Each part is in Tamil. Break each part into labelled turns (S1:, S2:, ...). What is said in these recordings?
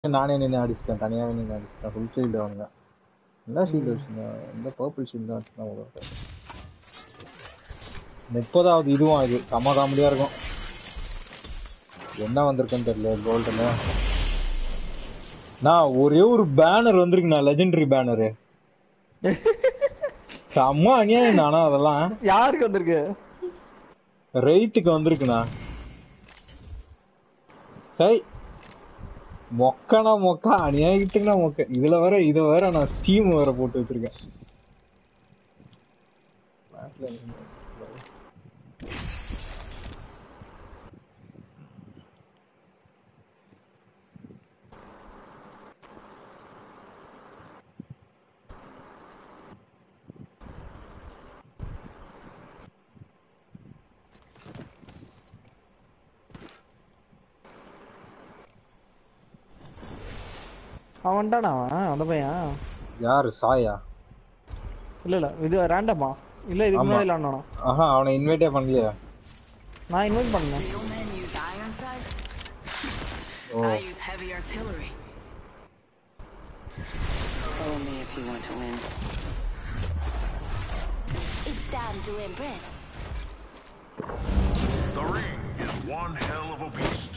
S1: நானே நின்று அடிச்சிட்டேன் தனியாவே நின்று அடிச்சிட்டேன் ஃபுல் ஷீல்டு அவனுங்க என்ன ஷீல்டு வச்சிருந்தேன் இந்த பர்பிள் ஷீல்டு தான் வச்சிருந்தேன் ஒரு முப்பதாவது இதுவும் இது செம்ம காமெடியா இருக்கும் என்ன வந்திருக்குன்னு தெரியல கோல்டுல நான் ஒரே ஒரு பேனர் வந்திருக்குண்ணா லெஜெண்டரி பேனரு செம்ம அநியாயம் ஆனா அதெல்லாம்
S2: யாருக்கு வந்திருக்கு
S1: ரைத்துக்கு வந்திருக்குண்ணா சரி மொக்கனா மொக்கா அநியாயத்துக்குனா மொக்க இதுல வேற இத வேற நான் ஸ்டீம் வேற போட்டு வச்சிருக்கேன் நாட்டுல இருந்து.
S2: அவன் வந்துட்டானா அவன் அந்த பையன்
S1: யாரு சாயா
S2: இல்ல இல்ல இது ரேண்டமா இல்ல இதுக்கு
S1: ஆமா.
S2: முன்னாடி விளாண்டானா
S1: ஆஹா அவனை இன்வைட்டே பண்ணலையே
S2: நான் இன்வைட் பண்ணேன்
S3: Real men use iron sights.
S1: O
S3: I use heavy artillery. Follow me if you want to win.
S4: It's time to impress.
S5: The ring is one hell of a beast.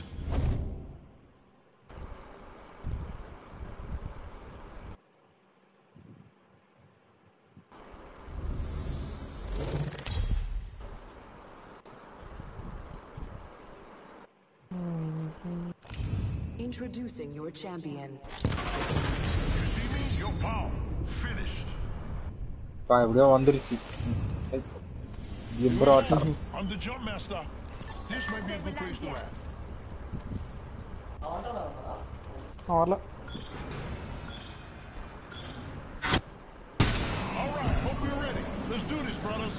S3: Introducing your champion.
S5: You see me? Your power. Finished.
S1: பா, எப்படியோ வந்துருச்சு இப்ராட்டா
S5: I'm the jump master. This might be a good place to land.
S2: அவன் வரல
S5: All right, hope you're ready. Let's do this, brothers.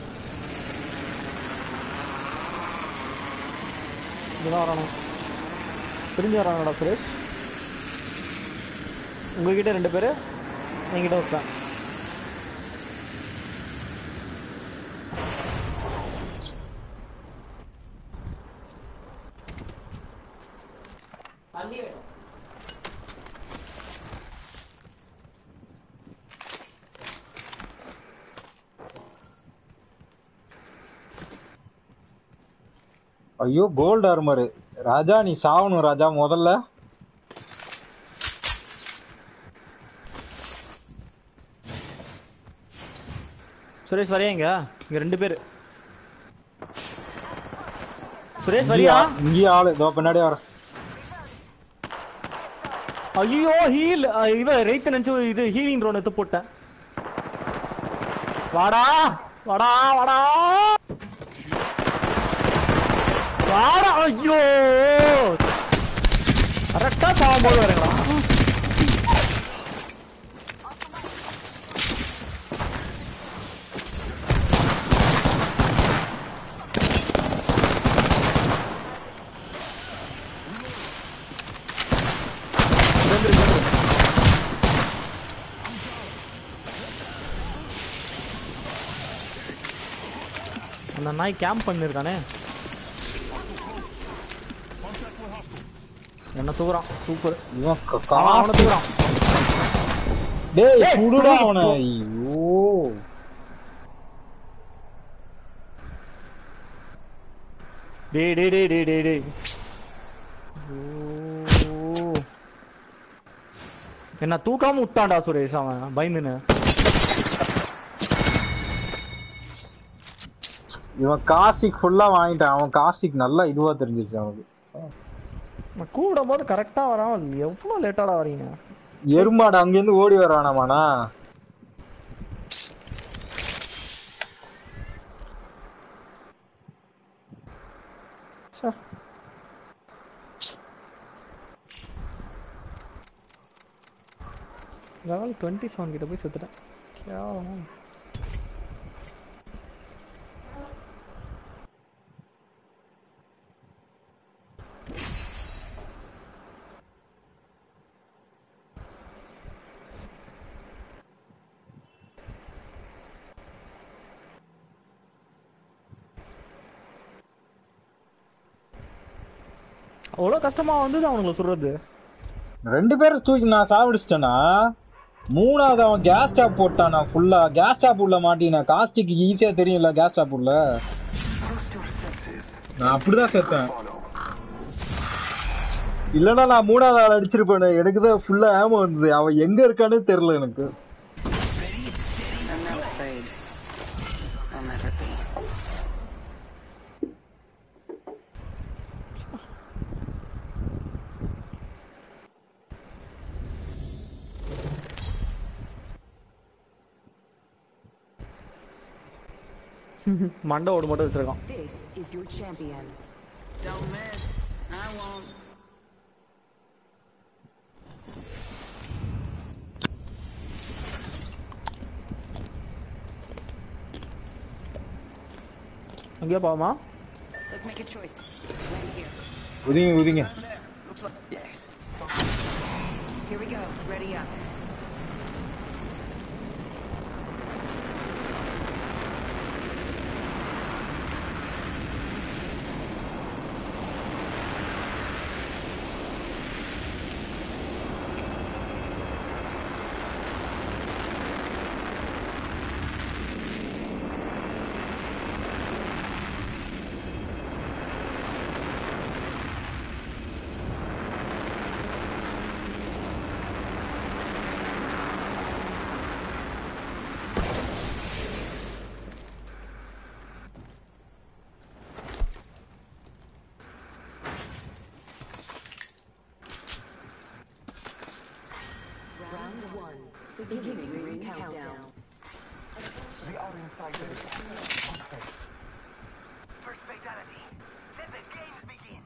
S2: இதுதான் வரானு பிரிஞ்சு வரானடா சுரேஷ் உங்ககிட்ட ரெண்டு பேரு என்கிட்ட ஒருத்தன்
S1: ஐயோ கோல்டு ஆர்மரு ராஜா நீ சாவணும் ராஜா முதல்ல
S2: சுரேஷ் வரையா இங்க இங்க ரெண்டு பேரு சுரேஷ் வரியா
S1: இங்கேயே ஆளு இதோ பின்னாடி வர
S2: ஐயோ ஹீல் இவ ரைத்த நினைச்சு இது ஹீலிங் ட்ரோன் எடுத்து போட்டேன் வாடா வாடா வாடா வாடா ஐயோ கரெக்டா சாகும்போது வரீங்களா அந்த நாய் கேம்ப் பண்ணிருக்கானே என்ன தூக்குறான் சூப்பர்
S1: இவன் க-
S2: அவன் அவனை
S1: காசு
S2: தூக்குறான்
S1: டேய்
S2: ஏய்,
S1: சுடுடா
S2: தூக்கி
S1: அவனை
S2: போ.
S1: ஐயோ
S2: டேய் டேய் டேய் டேய் டேய் டேய் ஐயோ. என்ன தூக்காம விட்டான்டா சுரேஷ் அவன் பயந்துன்னு
S1: இவன் காசிக் ஃபுல்லா வாங்கிட்டான் அவன் காசிக் நல்லா இதுவா தெரிஞ்சிருச்சு அவனுக்கு
S2: நான் கூப்பிடும் போது கரெக்டா வரான் எவ்வளவு லேட்டாடா வரீங்க
S1: எருமாடு அங்கிருந்து ஓடி வரானாமாண்ணா
S2: ச்சே. லெவல் டுவெண்ட்டி செவன் கிட்ட போய் செத்துட்டேன் கேவலமா அவ்வளோ கஷ்டமா வந்தது அவனுங்களை சொல்றது
S1: ரெண்டு பேரும் தூக்கி நான் சாவடிச்சிட்டேனா மூணாவது அவன் கேஸ் ஸ்டாப் போட்டானா ஃபுல்லா கேஸ் ஸ்டாப் உள்ள மாட்டினா காஸ்டிக்கு ஈஸியா தெரியும்ல கேஸ் ஸ்டாப் உள்ள
S5: Trust your senses.
S1: நான் அப்படிதான் செத்தேன்
S5: Follow.
S1: இல்லனா நான் மூணாவது ஆள் அடிச்சிருப்பேன் எனக்கு தான் ஃபுல்லா ஏம வந்தது அவன் எங்க இருக்கானே தெரியல எனக்கு
S3: I'm not afraid. I'll never be.
S2: மண்டை ஓடு மட்டும் வச்சிருக்கான்
S3: This is your champion. Don't miss. I won't.
S2: அங்கேயே போமா
S3: Let's make a choice. Right here.
S1: உதிங்க உதிங்க
S3: Here we go. Ready up. Round one. Beginning ring countdown.
S5: First fatality. Let the games begin.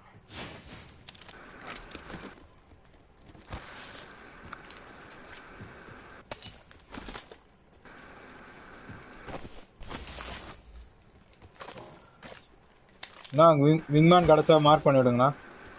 S1: நான் விங்மேன் கிடைச்சா மார்க் பண்ணி விடுங்கண்ணா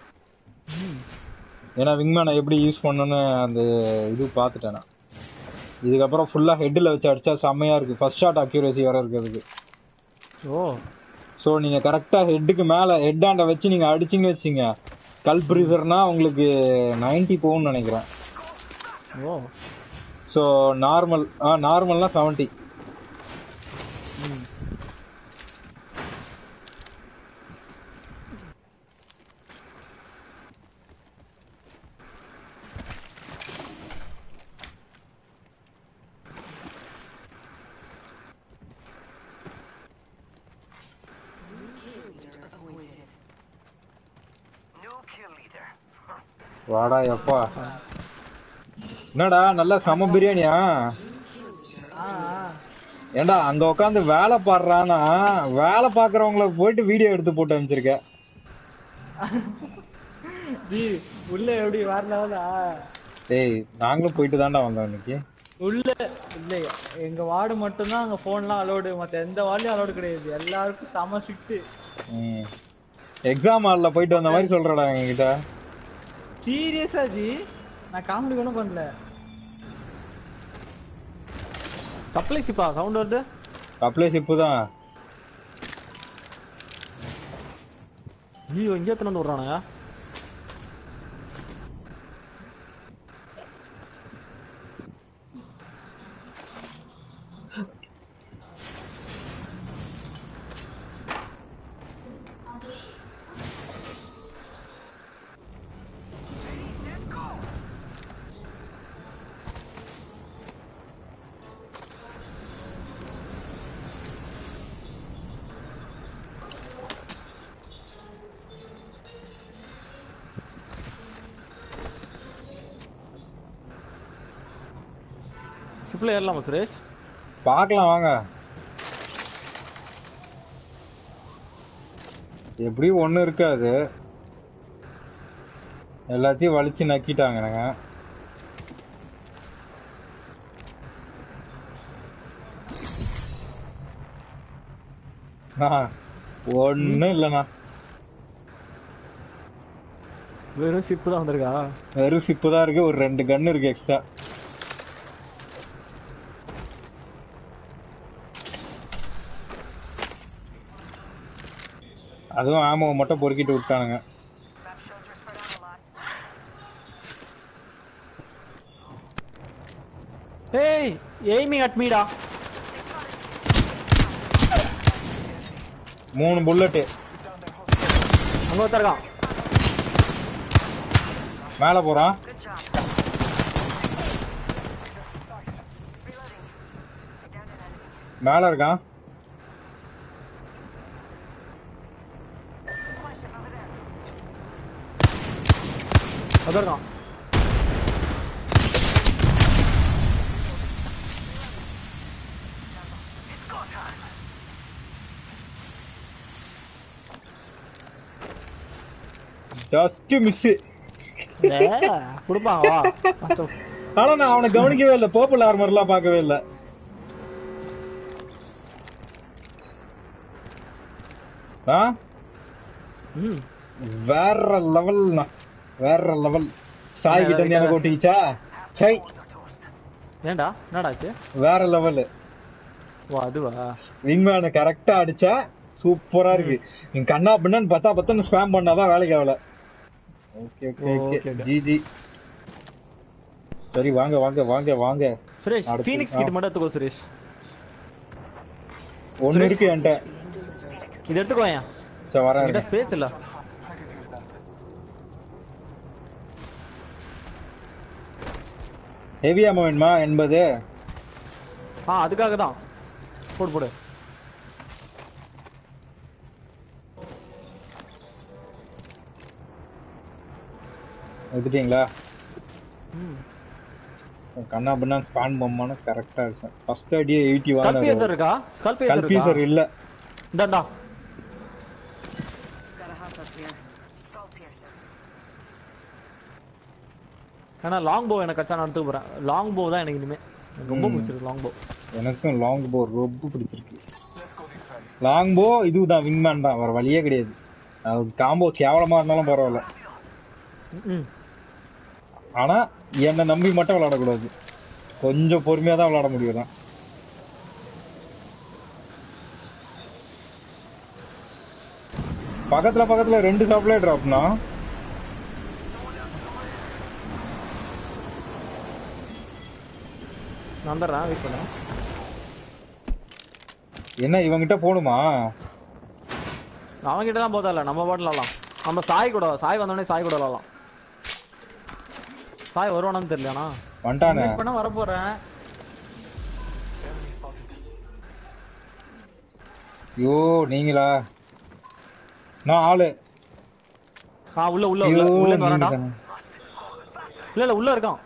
S1: ஏன்னா விங்மேனை எப்படி யூஸ் பண்ணணும்னு அந்த இது பார்த்துட்டேன் நான் இதுக்கப்புறம் ஃபுல்லாக ஹெட்டில் வச்சு அடிச்சா செம்மையாக இருக்குது ஃபர்ஸ்ட் ஷாட் அக்யூரேசி வர இருக்கிறதுக்கு
S2: ஓ
S1: ஸோ நீங்கள் கரெக்டாக ஹெட்டுக்கு மேலே ஹெட்டாண்ட வச்சு நீங்கள் அடிச்சிங்கன்னு வச்சிங்க கல் ப்ரீசர்னா உங்களுக்கு 90 போகும்னு நினைக்கிறேன்
S2: ஓ
S1: ஸோ நார்மல் ஆ நார்மல்னா seventy
S3: Appointed.
S5: New kill leader.
S1: வாடா எப்பா என்னடா நல்ல சம பிரியாணியா ஏண்டா அங்க உட்காந்து வேலை பாடுறானா வேலை பாக்குறவங்கள போயிட்டு வீடியோ எடுத்து போட்டு அனுப்பிச்சிருக்க
S2: ஜி உள்ள எப்படி வேற லெவலா
S1: டேய் நாங்களும் போயிட்டு தான்டா வந்தோம் இன்னைக்கு
S2: உள்ள இல்ல எங்க வார்டு மட்டும்தான் அங்க போன்லாம் அலோடு மத்த எந்த வார்டுலயும் அலோடு கிடையாது எல்லாருக்கும் செம ஸ்ட்ரிக்ட்
S1: எக்ஸாம் ஹாலில் போயிட்டு வந்த மாதிரி சொல்றடா எங்ககிட்ட
S2: சீரியஸா ஜி நான் காமெடி கூட பண்ணல சப்ளை சிப்பா சவுண்ட் வருது
S1: அப்ளை ஷிப்பு தான்
S2: ஐயோ இங்கே எத்தனை வந்து விடுறானுங்க ஷிப்ல ஏறலாமா சுரேஷ்
S1: பார்க்கலாம் வாங்க எப்படியும் ஒண்ணு இருக்காது எல்லாத்தையும் வலிச்சு நக்கிட்டாங்க நாங்க ஒன்னும் இல்லைண்ணா
S2: வெறும் ஷிப்பு தான் வந்திருக்கா
S1: வெறும் சிப்பு தான் இருக்கு ஒரு ரெண்டு கன் இருக்கு எக்ஸ்ட்ரா அதுவும் ஆமாவை மட்டும் பொறுக்கிட்டு விட்டானுங்க
S5: Map shows we're spread out a lot.
S2: ஏய் எய்மிங் அட் மீடா
S1: மூணு புல்லட்டு
S2: அங்க ஒருத்தர் இருக்கான்
S1: மேல போறான் மேல இருக்கான்
S2: அது இருக்கான்
S1: ஜஸ்ட் மிஸ்
S2: கொடுப்பாங்க வா First of-
S1: ஆனா நான் அவனை கவனிக்கவே இல்லை பர்பிள் ஆர்மர்லாம் பார்க்கவே இல்லை ஆ
S2: ம்
S1: வேற லெவல் வேற லெவல் சாய் கிட்ட இருந்து எனக்கு ஓட்டிக்கிச்சா சை
S2: ஏன்டா என்னடா ஆச்சு
S1: வேற லெவல்
S2: ஓ அதுவா
S1: விங்மேனை கரெக்டா அடிச்சா சூப்பரா இருக்கு நீங்க கண்ணா பின்னான்னு பத்தா பத்தன்னு ஸ்பேம் பண்ணாதான் வேலைக்கு ஆகல okay okay
S2: oh,
S1: okay
S2: okay, okay.
S1: GG சரி வாங்க வாங்க வாங்க வாங்க
S2: சுரேஷ்
S1: அடுத்து,
S2: ஃபீனிக்ஸ்
S1: ஆ.
S2: கிட்ட மட்டும் எடுத்துக்கோ சுரேஷ்
S1: ஒண்ணு இருக்கு என்கிட்ட
S2: இது எடுத்துக்கோ ஏன்
S1: சரி வரேன்
S2: என்கிட்ட ஸ்பேஸ் இல்ல
S1: ஹெவி அம்மா வேணுமா எண்பது
S2: ஆ அதுக்காக தான் போடு போடு
S1: எடுத்துட்டீங்களா
S2: ம்
S1: கண்ணா பின்னா ஸ்பான் பண்ணானு கரெக்டா இருக்கும் ஃபர்ஸ்ட் அடியே எயிட்டி
S2: ஸ்கல்
S1: வாங்க
S2: பேசர் இருக்கா ஸ்கல் பேசர் இருக்கா
S1: கல்பீசர் இல்ல
S2: இந்தாண்டா
S3: Got a hop up here. Skull piercer.
S2: ஏன்னா லாங் போ எனக்கு கச்சா நான் எடுத்துக்க போறேன் லாங் போ தான் எனக்கு இனிமே எனக்கு ரொம்ப பிடிச்சிருக்கு லாங் போ
S1: எனக்கும் லாங் போ ரொம்ப பிடிச்சிருக்கு லாங் போ இதுதான் விங்மேன் தான் வேற வழியே கிடையாது அது காம்போ கேவலமா இருந்தாலும் பரவாயில்ல
S2: ம்
S1: ஆனா என்னை நம்பி மட்டும் விளையாடக்கூடாது கொஞ்சம் பொறுமையா தான் விளையாட முடியும் தான் பக்கத்துல பக்கத்துல ரெண்டு ஷாப்ல டிராப்னா
S2: நான் வந்துடுறேன் வெயிட் பண்ணேன்
S1: என்ன இவங்கிட்ட போகணுமா
S2: அவன் கிட்ட தான் போதா நம்ம பாட்டில் விளாடலாம் நம்ம சாய் கூட சாய் வந்தோடனே சாய் கூட விளாடலாம் சாய் வருவானான்னு தெரியலண்ணா
S1: வந்துட்டானே
S2: வெயிட் பண்ண வர போறேன்
S1: ஐயோ நீங்களா நான் ஆளு
S2: ஆ உள்ள உள்ள
S1: ஐயோ
S2: உள்ள உள்ள இருந்து வரான்டா
S1: நீங்க தானே.
S2: இல்ல இல்ல உள்ள இருக்கான்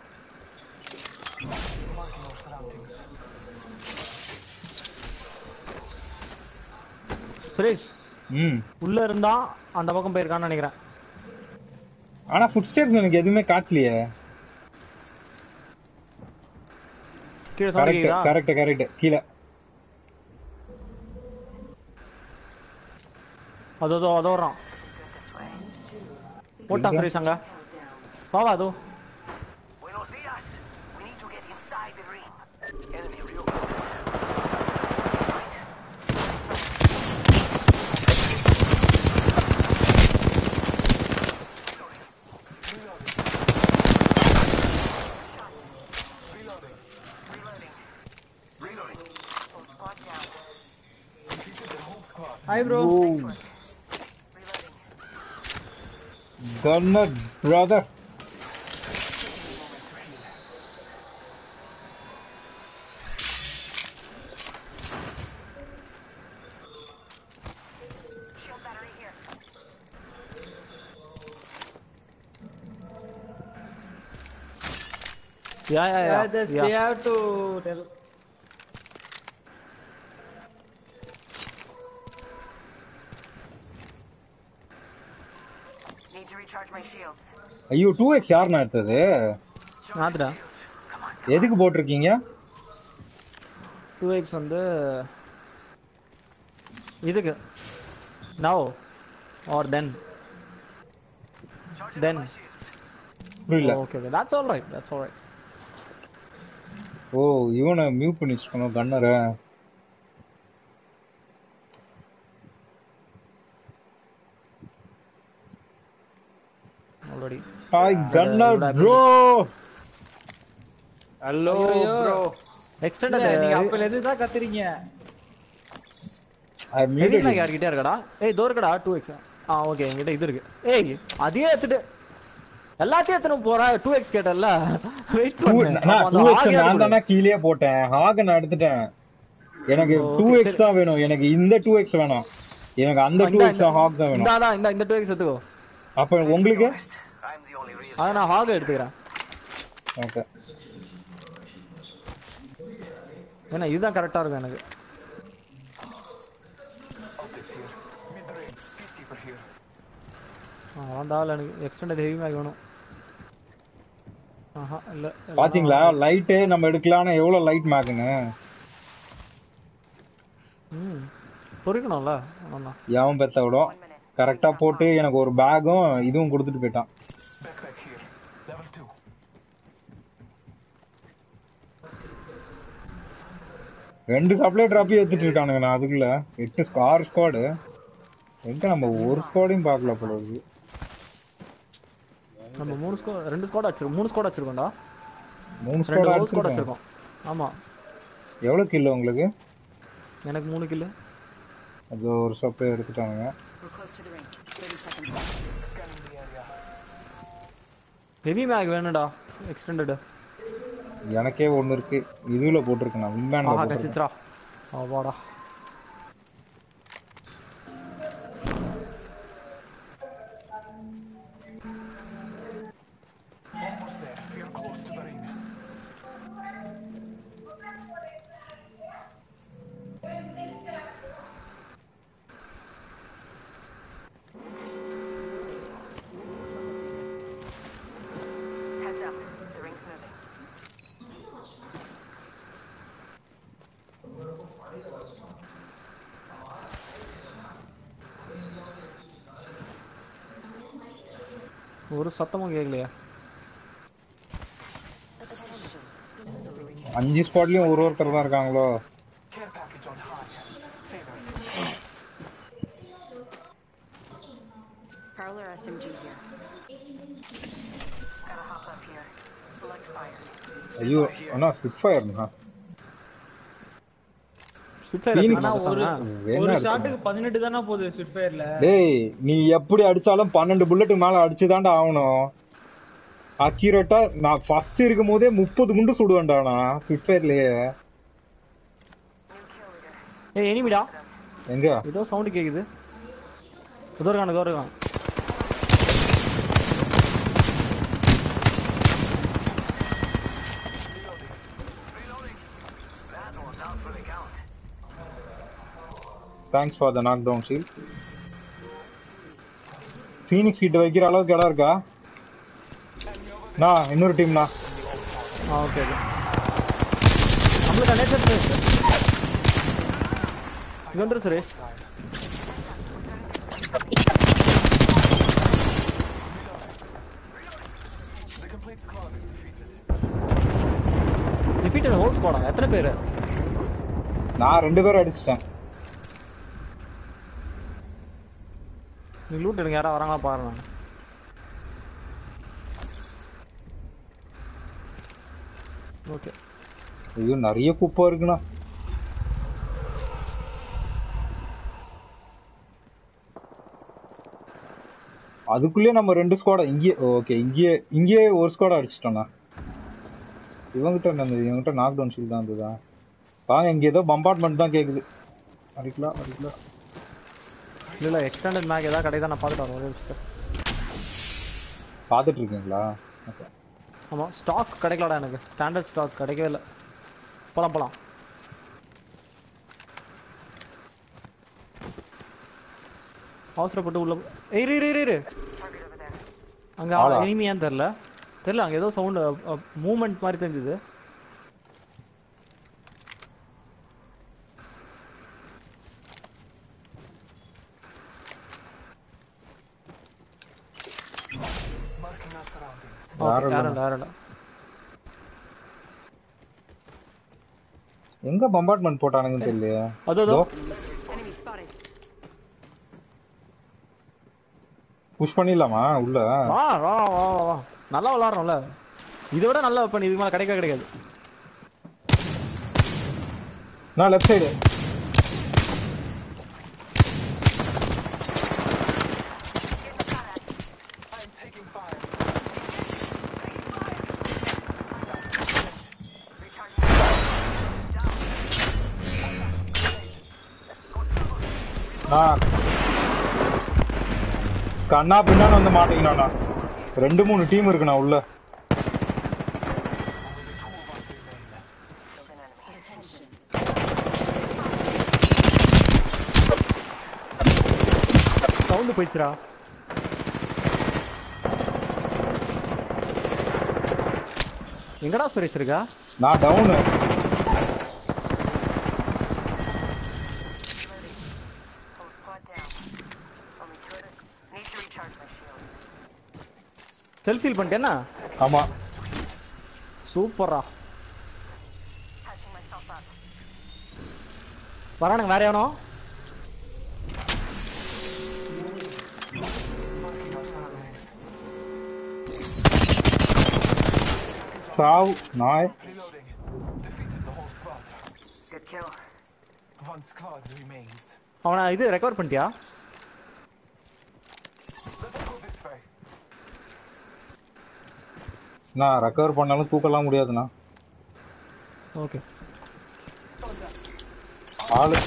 S2: சுரேஷ்
S1: ம்
S2: உள்ள இருந்தா அந்த பக்கம் போயிருக்கான்னு நினைக்கிறேன்
S1: ஆனா ஃபுட் ஸ்டெப்ஸ் எனக்கு எதுவுமே காட்டலையே
S2: கீழே சவுண்ட்
S1: கரெக்ட்
S2: கேக்குதா
S1: கரெக்ட் கரெக்ட் கீழே
S2: அதோ அதோ அதோ வர்றான் போட்டான் சுரேஷ் அங்க வாவா அதோ
S6: Buenos dias. We need to get inside the ring. Enemy real.
S2: Hi bro
S1: gunner brother
S2: ya ya ya
S7: Yeah, this,
S2: ya
S7: they have to tell.
S3: Need to recharge my shields.
S1: ஐயோ டூ எக்ஸ் யாருண்ணா எடுத்தது
S2: நாத்துடா
S1: எதுக்கு போட்டிருக்கீங்க
S2: டூ எக்ஸ் வந்து இதுக்கு நவ் ஆர் தென் தென்
S1: புரியல
S2: okay okay that's all right that's all right
S1: oh இவனை மியூட் பண்ணி வச்சுக்கணும் கன்னரை
S2: ஆல்ரெடி
S1: ஹாய் கன்னர்
S2: விடாது.
S1: ப்ரோ
S7: ஹலோ
S2: ஐயோ.
S7: ப்ரோ
S2: இல்ல,
S7: எக்ஸ்டெண்டட்
S2: நீங்க அப்பல இருந்து தான் கத்துறீங்க
S1: I muted
S7: ஹெவி
S1: you.
S7: யார்கிட்ட இருக்கடா ஏய் தோ இருக்கடா டூ எக்ஸ் ஆ ஓகே என்கிட்ட இது இருக்கு ஏய் அதையே எடுத்துட்டு எல்லாத்தையும் எடுத்துட்டு போற டூ எக்ஸ் கேட்டல வெயிட்
S1: Two-
S7: பண்ணு
S1: நான்
S7: அப்ப அந்த
S1: 2x
S7: ஆகையாவது
S1: நான்
S7: கொடு.
S1: தானே கீழே போட்டேன் ஹாக நான் எடுத்துட்டேன் எனக்கு
S7: ஓ,
S1: டூ
S7: okay,
S1: எக்ஸ்
S7: சரி.
S1: தான் வேணும் எனக்கு இந்த டூ எக்ஸ் வேணாம் எனக்கு அந்த டூ
S7: இந்தா,
S1: எக்ஸ் ஹாக் தான்
S7: இந்தா,
S1: வேணும்
S7: இந்தா, இந்த இந்த டூ எக்ஸ் எடுத்துக்கோ
S1: அப்ப உங்களுக்கு
S6: I'm the only real
S7: அதை நான் ஹாக எடுத்துக்கிறேன்
S1: ஓகே
S7: ஏன்னா இதுதான் கரெக்டா இருக்கும் எனக்கு அதெல்லாம் தேவையில்ல எனக்கு எக்ஸ்டெண்டட் ஹெவி மேக் வேணும் ஆஹா இல்ல
S1: பாத்தீங்களா லைட்டு நம்ம எடுக்கலாம்னு எவ்வளவு லைட் மேக்குன்னு
S7: ம் பொறிக்கணும்ல அதான்
S1: எவன் பெத்த விடும் கரெக்டா போட்டு எனக்கு ஒரு பேக்கும் இதுவும் கொடுத்துட்டு போயிட்டான்
S5: Backpack here. Level 2.
S1: ரெண்டு சப்ளை டிராப்பி எடுத்துட்டு இருக்கானுங்க நான் அதுக்குள்ள எட்டு ஆறு ஸ்குவாடு எங்க நம்ம ஒரு ஸ்குவாடையும் பார்க்கல போல இருக்கு
S7: நம்ம மூணு ஸ்கோ ரெண்டு ஸ்குவாட் வச்சிருக்கோம் மூணு ஸ்குவாட் வச்சிருக்கோம்டா
S1: மூணு
S7: ரெண்டு
S1: ஸ்குவாட்
S7: ஹோல் ஸ்குவாட்
S1: அடிச்சிருக்கோம்
S7: வச்சிருக்கோம் ஆமா
S1: எவ்வளவு கிலோ உங்களுக்கு
S7: எனக்கு மூணு கில்லு
S1: அது ஒரு சப்ளை எடுத்துட்டானுங்க
S3: We're close to the ring. 30 seconds left.
S5: Scanning the area.
S7: Heavy mag வேணும்டா எக்ஸ்டெண்டட்
S1: எனக்கே ஒண்ணு இருக்கு இதுல போட்டிருக்கேன் நான் விண்மேன்ல
S7: ஆஹா
S1: போட்டிருக்கேன்
S7: கச்சிச்சரா ஆவாடா
S5: Almost there. We are close to the ring.
S6: Heads up. The ring's moving.
S7: ஒரு சத்தமும் கேட்கலையா
S1: அஞ்சு ஸ்குவாட்லயும் ஒரு ஒருத்தர் தான் இருக்காங்களோ
S5: Care package on high. Favor.
S3: Prowler SMG here.
S6: Gotta hop up here. Select fire.
S1: ஐயோ அண்ணா ஸ்பிட் ஃபயர்னா
S7: ஸ்பிட்ஃபயர்
S1: Phoenix.
S2: ஆனா ஒரு
S1: வேணா
S2: ஒரு
S1: இருக்கு.
S2: ஷாட்டுக்கு பதினெட்டு தானே போகுது ஸ்விட்ஃபயர்ல
S1: டேய் நீ எப்படி அடிச்சாலும் பன்னெண்டு புல்லட் மேல அடிச்சுதான்டா ஆகணும் அக்யூரேட்டா நான் ஃபர்ஸ்ட் இருக்கும் போதே முப்பது குண்டு சுடுவேன்டா நான் ஸ்பிட் ஃபயர்லயே
S7: ஏய் எனிமிடா
S1: எங்க
S7: ஏதோ சவுண்ட் கேக்குது இதோ இருக்கான் இதோ இருக்கான்
S6: That one's out for the count.
S1: Thanks for the knock down shield Phoenix கிட்ட வைக்கிற அளவுக்கு இடம் இருக்கா நான் இன்னொரு டீம்னா
S7: ஆ ஓகே ஓகே நம்மளுக்கு நேச்சர் இது வந்துரு Suresh
S5: The complete squad is defeated.
S7: Defeated whole ஸ்குவாடா எத்தனை பேர்
S1: நான் ரெண்டு பேரும் அடிச்சிட்டேன்
S7: நீ லூட் எடுங்க யாரா வராங்களா பாருங்க நான் ஓகே
S1: ஐயோ நிறைய குப்பை இருக்குண்ணா அதுக்குள்ளே நம்ம ரெண்டு ஸ்குவாடா இங்கேயே ஓகே இங்கேயே இங்கேயே ஒரு ஸ்குவாடா அடிச்சிட்டோண்ணா இவங்கிட்ட என்ன இருந்தது இவங்கிட்ட நாக் டவுன் ஷீல் தான் இருந்ததா வாங்க இங்க ஏதோ பம்பார்ட்மெண்ட் தான் கேக்குது அடிக்கலாம் அடிக்கலாம்
S7: இல்ல இல்ல எக்ஸ்டெண்டட் மேக் ஏதாவது கிடைக்குதா நான் பார்த்துட்டு வரேன் ஒரே நிமிஷம்
S1: பார்த்துட்டு இருக்கீங்களா ஓகே
S7: ஆமா ஸ்டாக் கிடைக்கலடா எனக்கு ஸ்டாண்டர்ட் ஸ்டாக் கிடைக்கவே இல்லை போலாம் போலாம் அவசரப்பட்டு உள்ள போ- ஏய் இரு இரு இரு இரு
S6: Target over there.
S7: அங்க
S1: ஆளா?
S7: இனிமையான்னு தெரியல தெரியல அங்க ஏதோ சவுண்ட் மூவ்மெண்ட் மாதிரி தெரிஞ்சுது
S5: Marking our surroundings.
S1: யாரும்
S7: யாரும்
S1: இல்லைண்ணா.
S7: இல்ல யாரும் இல்ல
S1: எங்க பம்பார்ட்மெண்ட் போட்டானுங்கன்னு தெரியலையே
S7: அதோ அதோ
S3: Enemy spotted.
S1: புஷ் பண்ணிடலாமா உள்ள
S7: வா வா வா வா, வா நல்லா விளாடுறோம்ல இதை விட நல்ல வெப்பன் இதுக்கு மேல கிடைக்க கிடைக்காது
S1: நான் லெஃப்ட் சைடு நான் கண்ணா பின்னான்னு வந்து மாட்டீங்கண்ணா ரெண்டு மூணு டீம் இருக்குண்ணா உள்ள
S7: சவுண்டு போயிடுச்சுடா எங்கடா சுரேஷ் இருக்கா
S1: நான் down
S6: Whole squad down. Only two of us. Need to recharge my shield.
S7: Self feel பண்ணிட்டேன்னா
S1: ஆமா
S7: சூப்பரா
S6: Patching myself up.
S7: வரானுங்க வேற எவனோ
S1: சாவு நாய்
S8: Reloading. Defeated the whole squad.
S6: Good kill.
S8: One squad remains.
S7: அவனை இது ரெக்கவர் பண்ணிட்டியா
S8: Let us go this way.
S1: நான் ரெக்கவர் பண்ணாலும் தூக்கலாம் முடியாதுண்ணா
S7: ஓகே
S1: ஆளு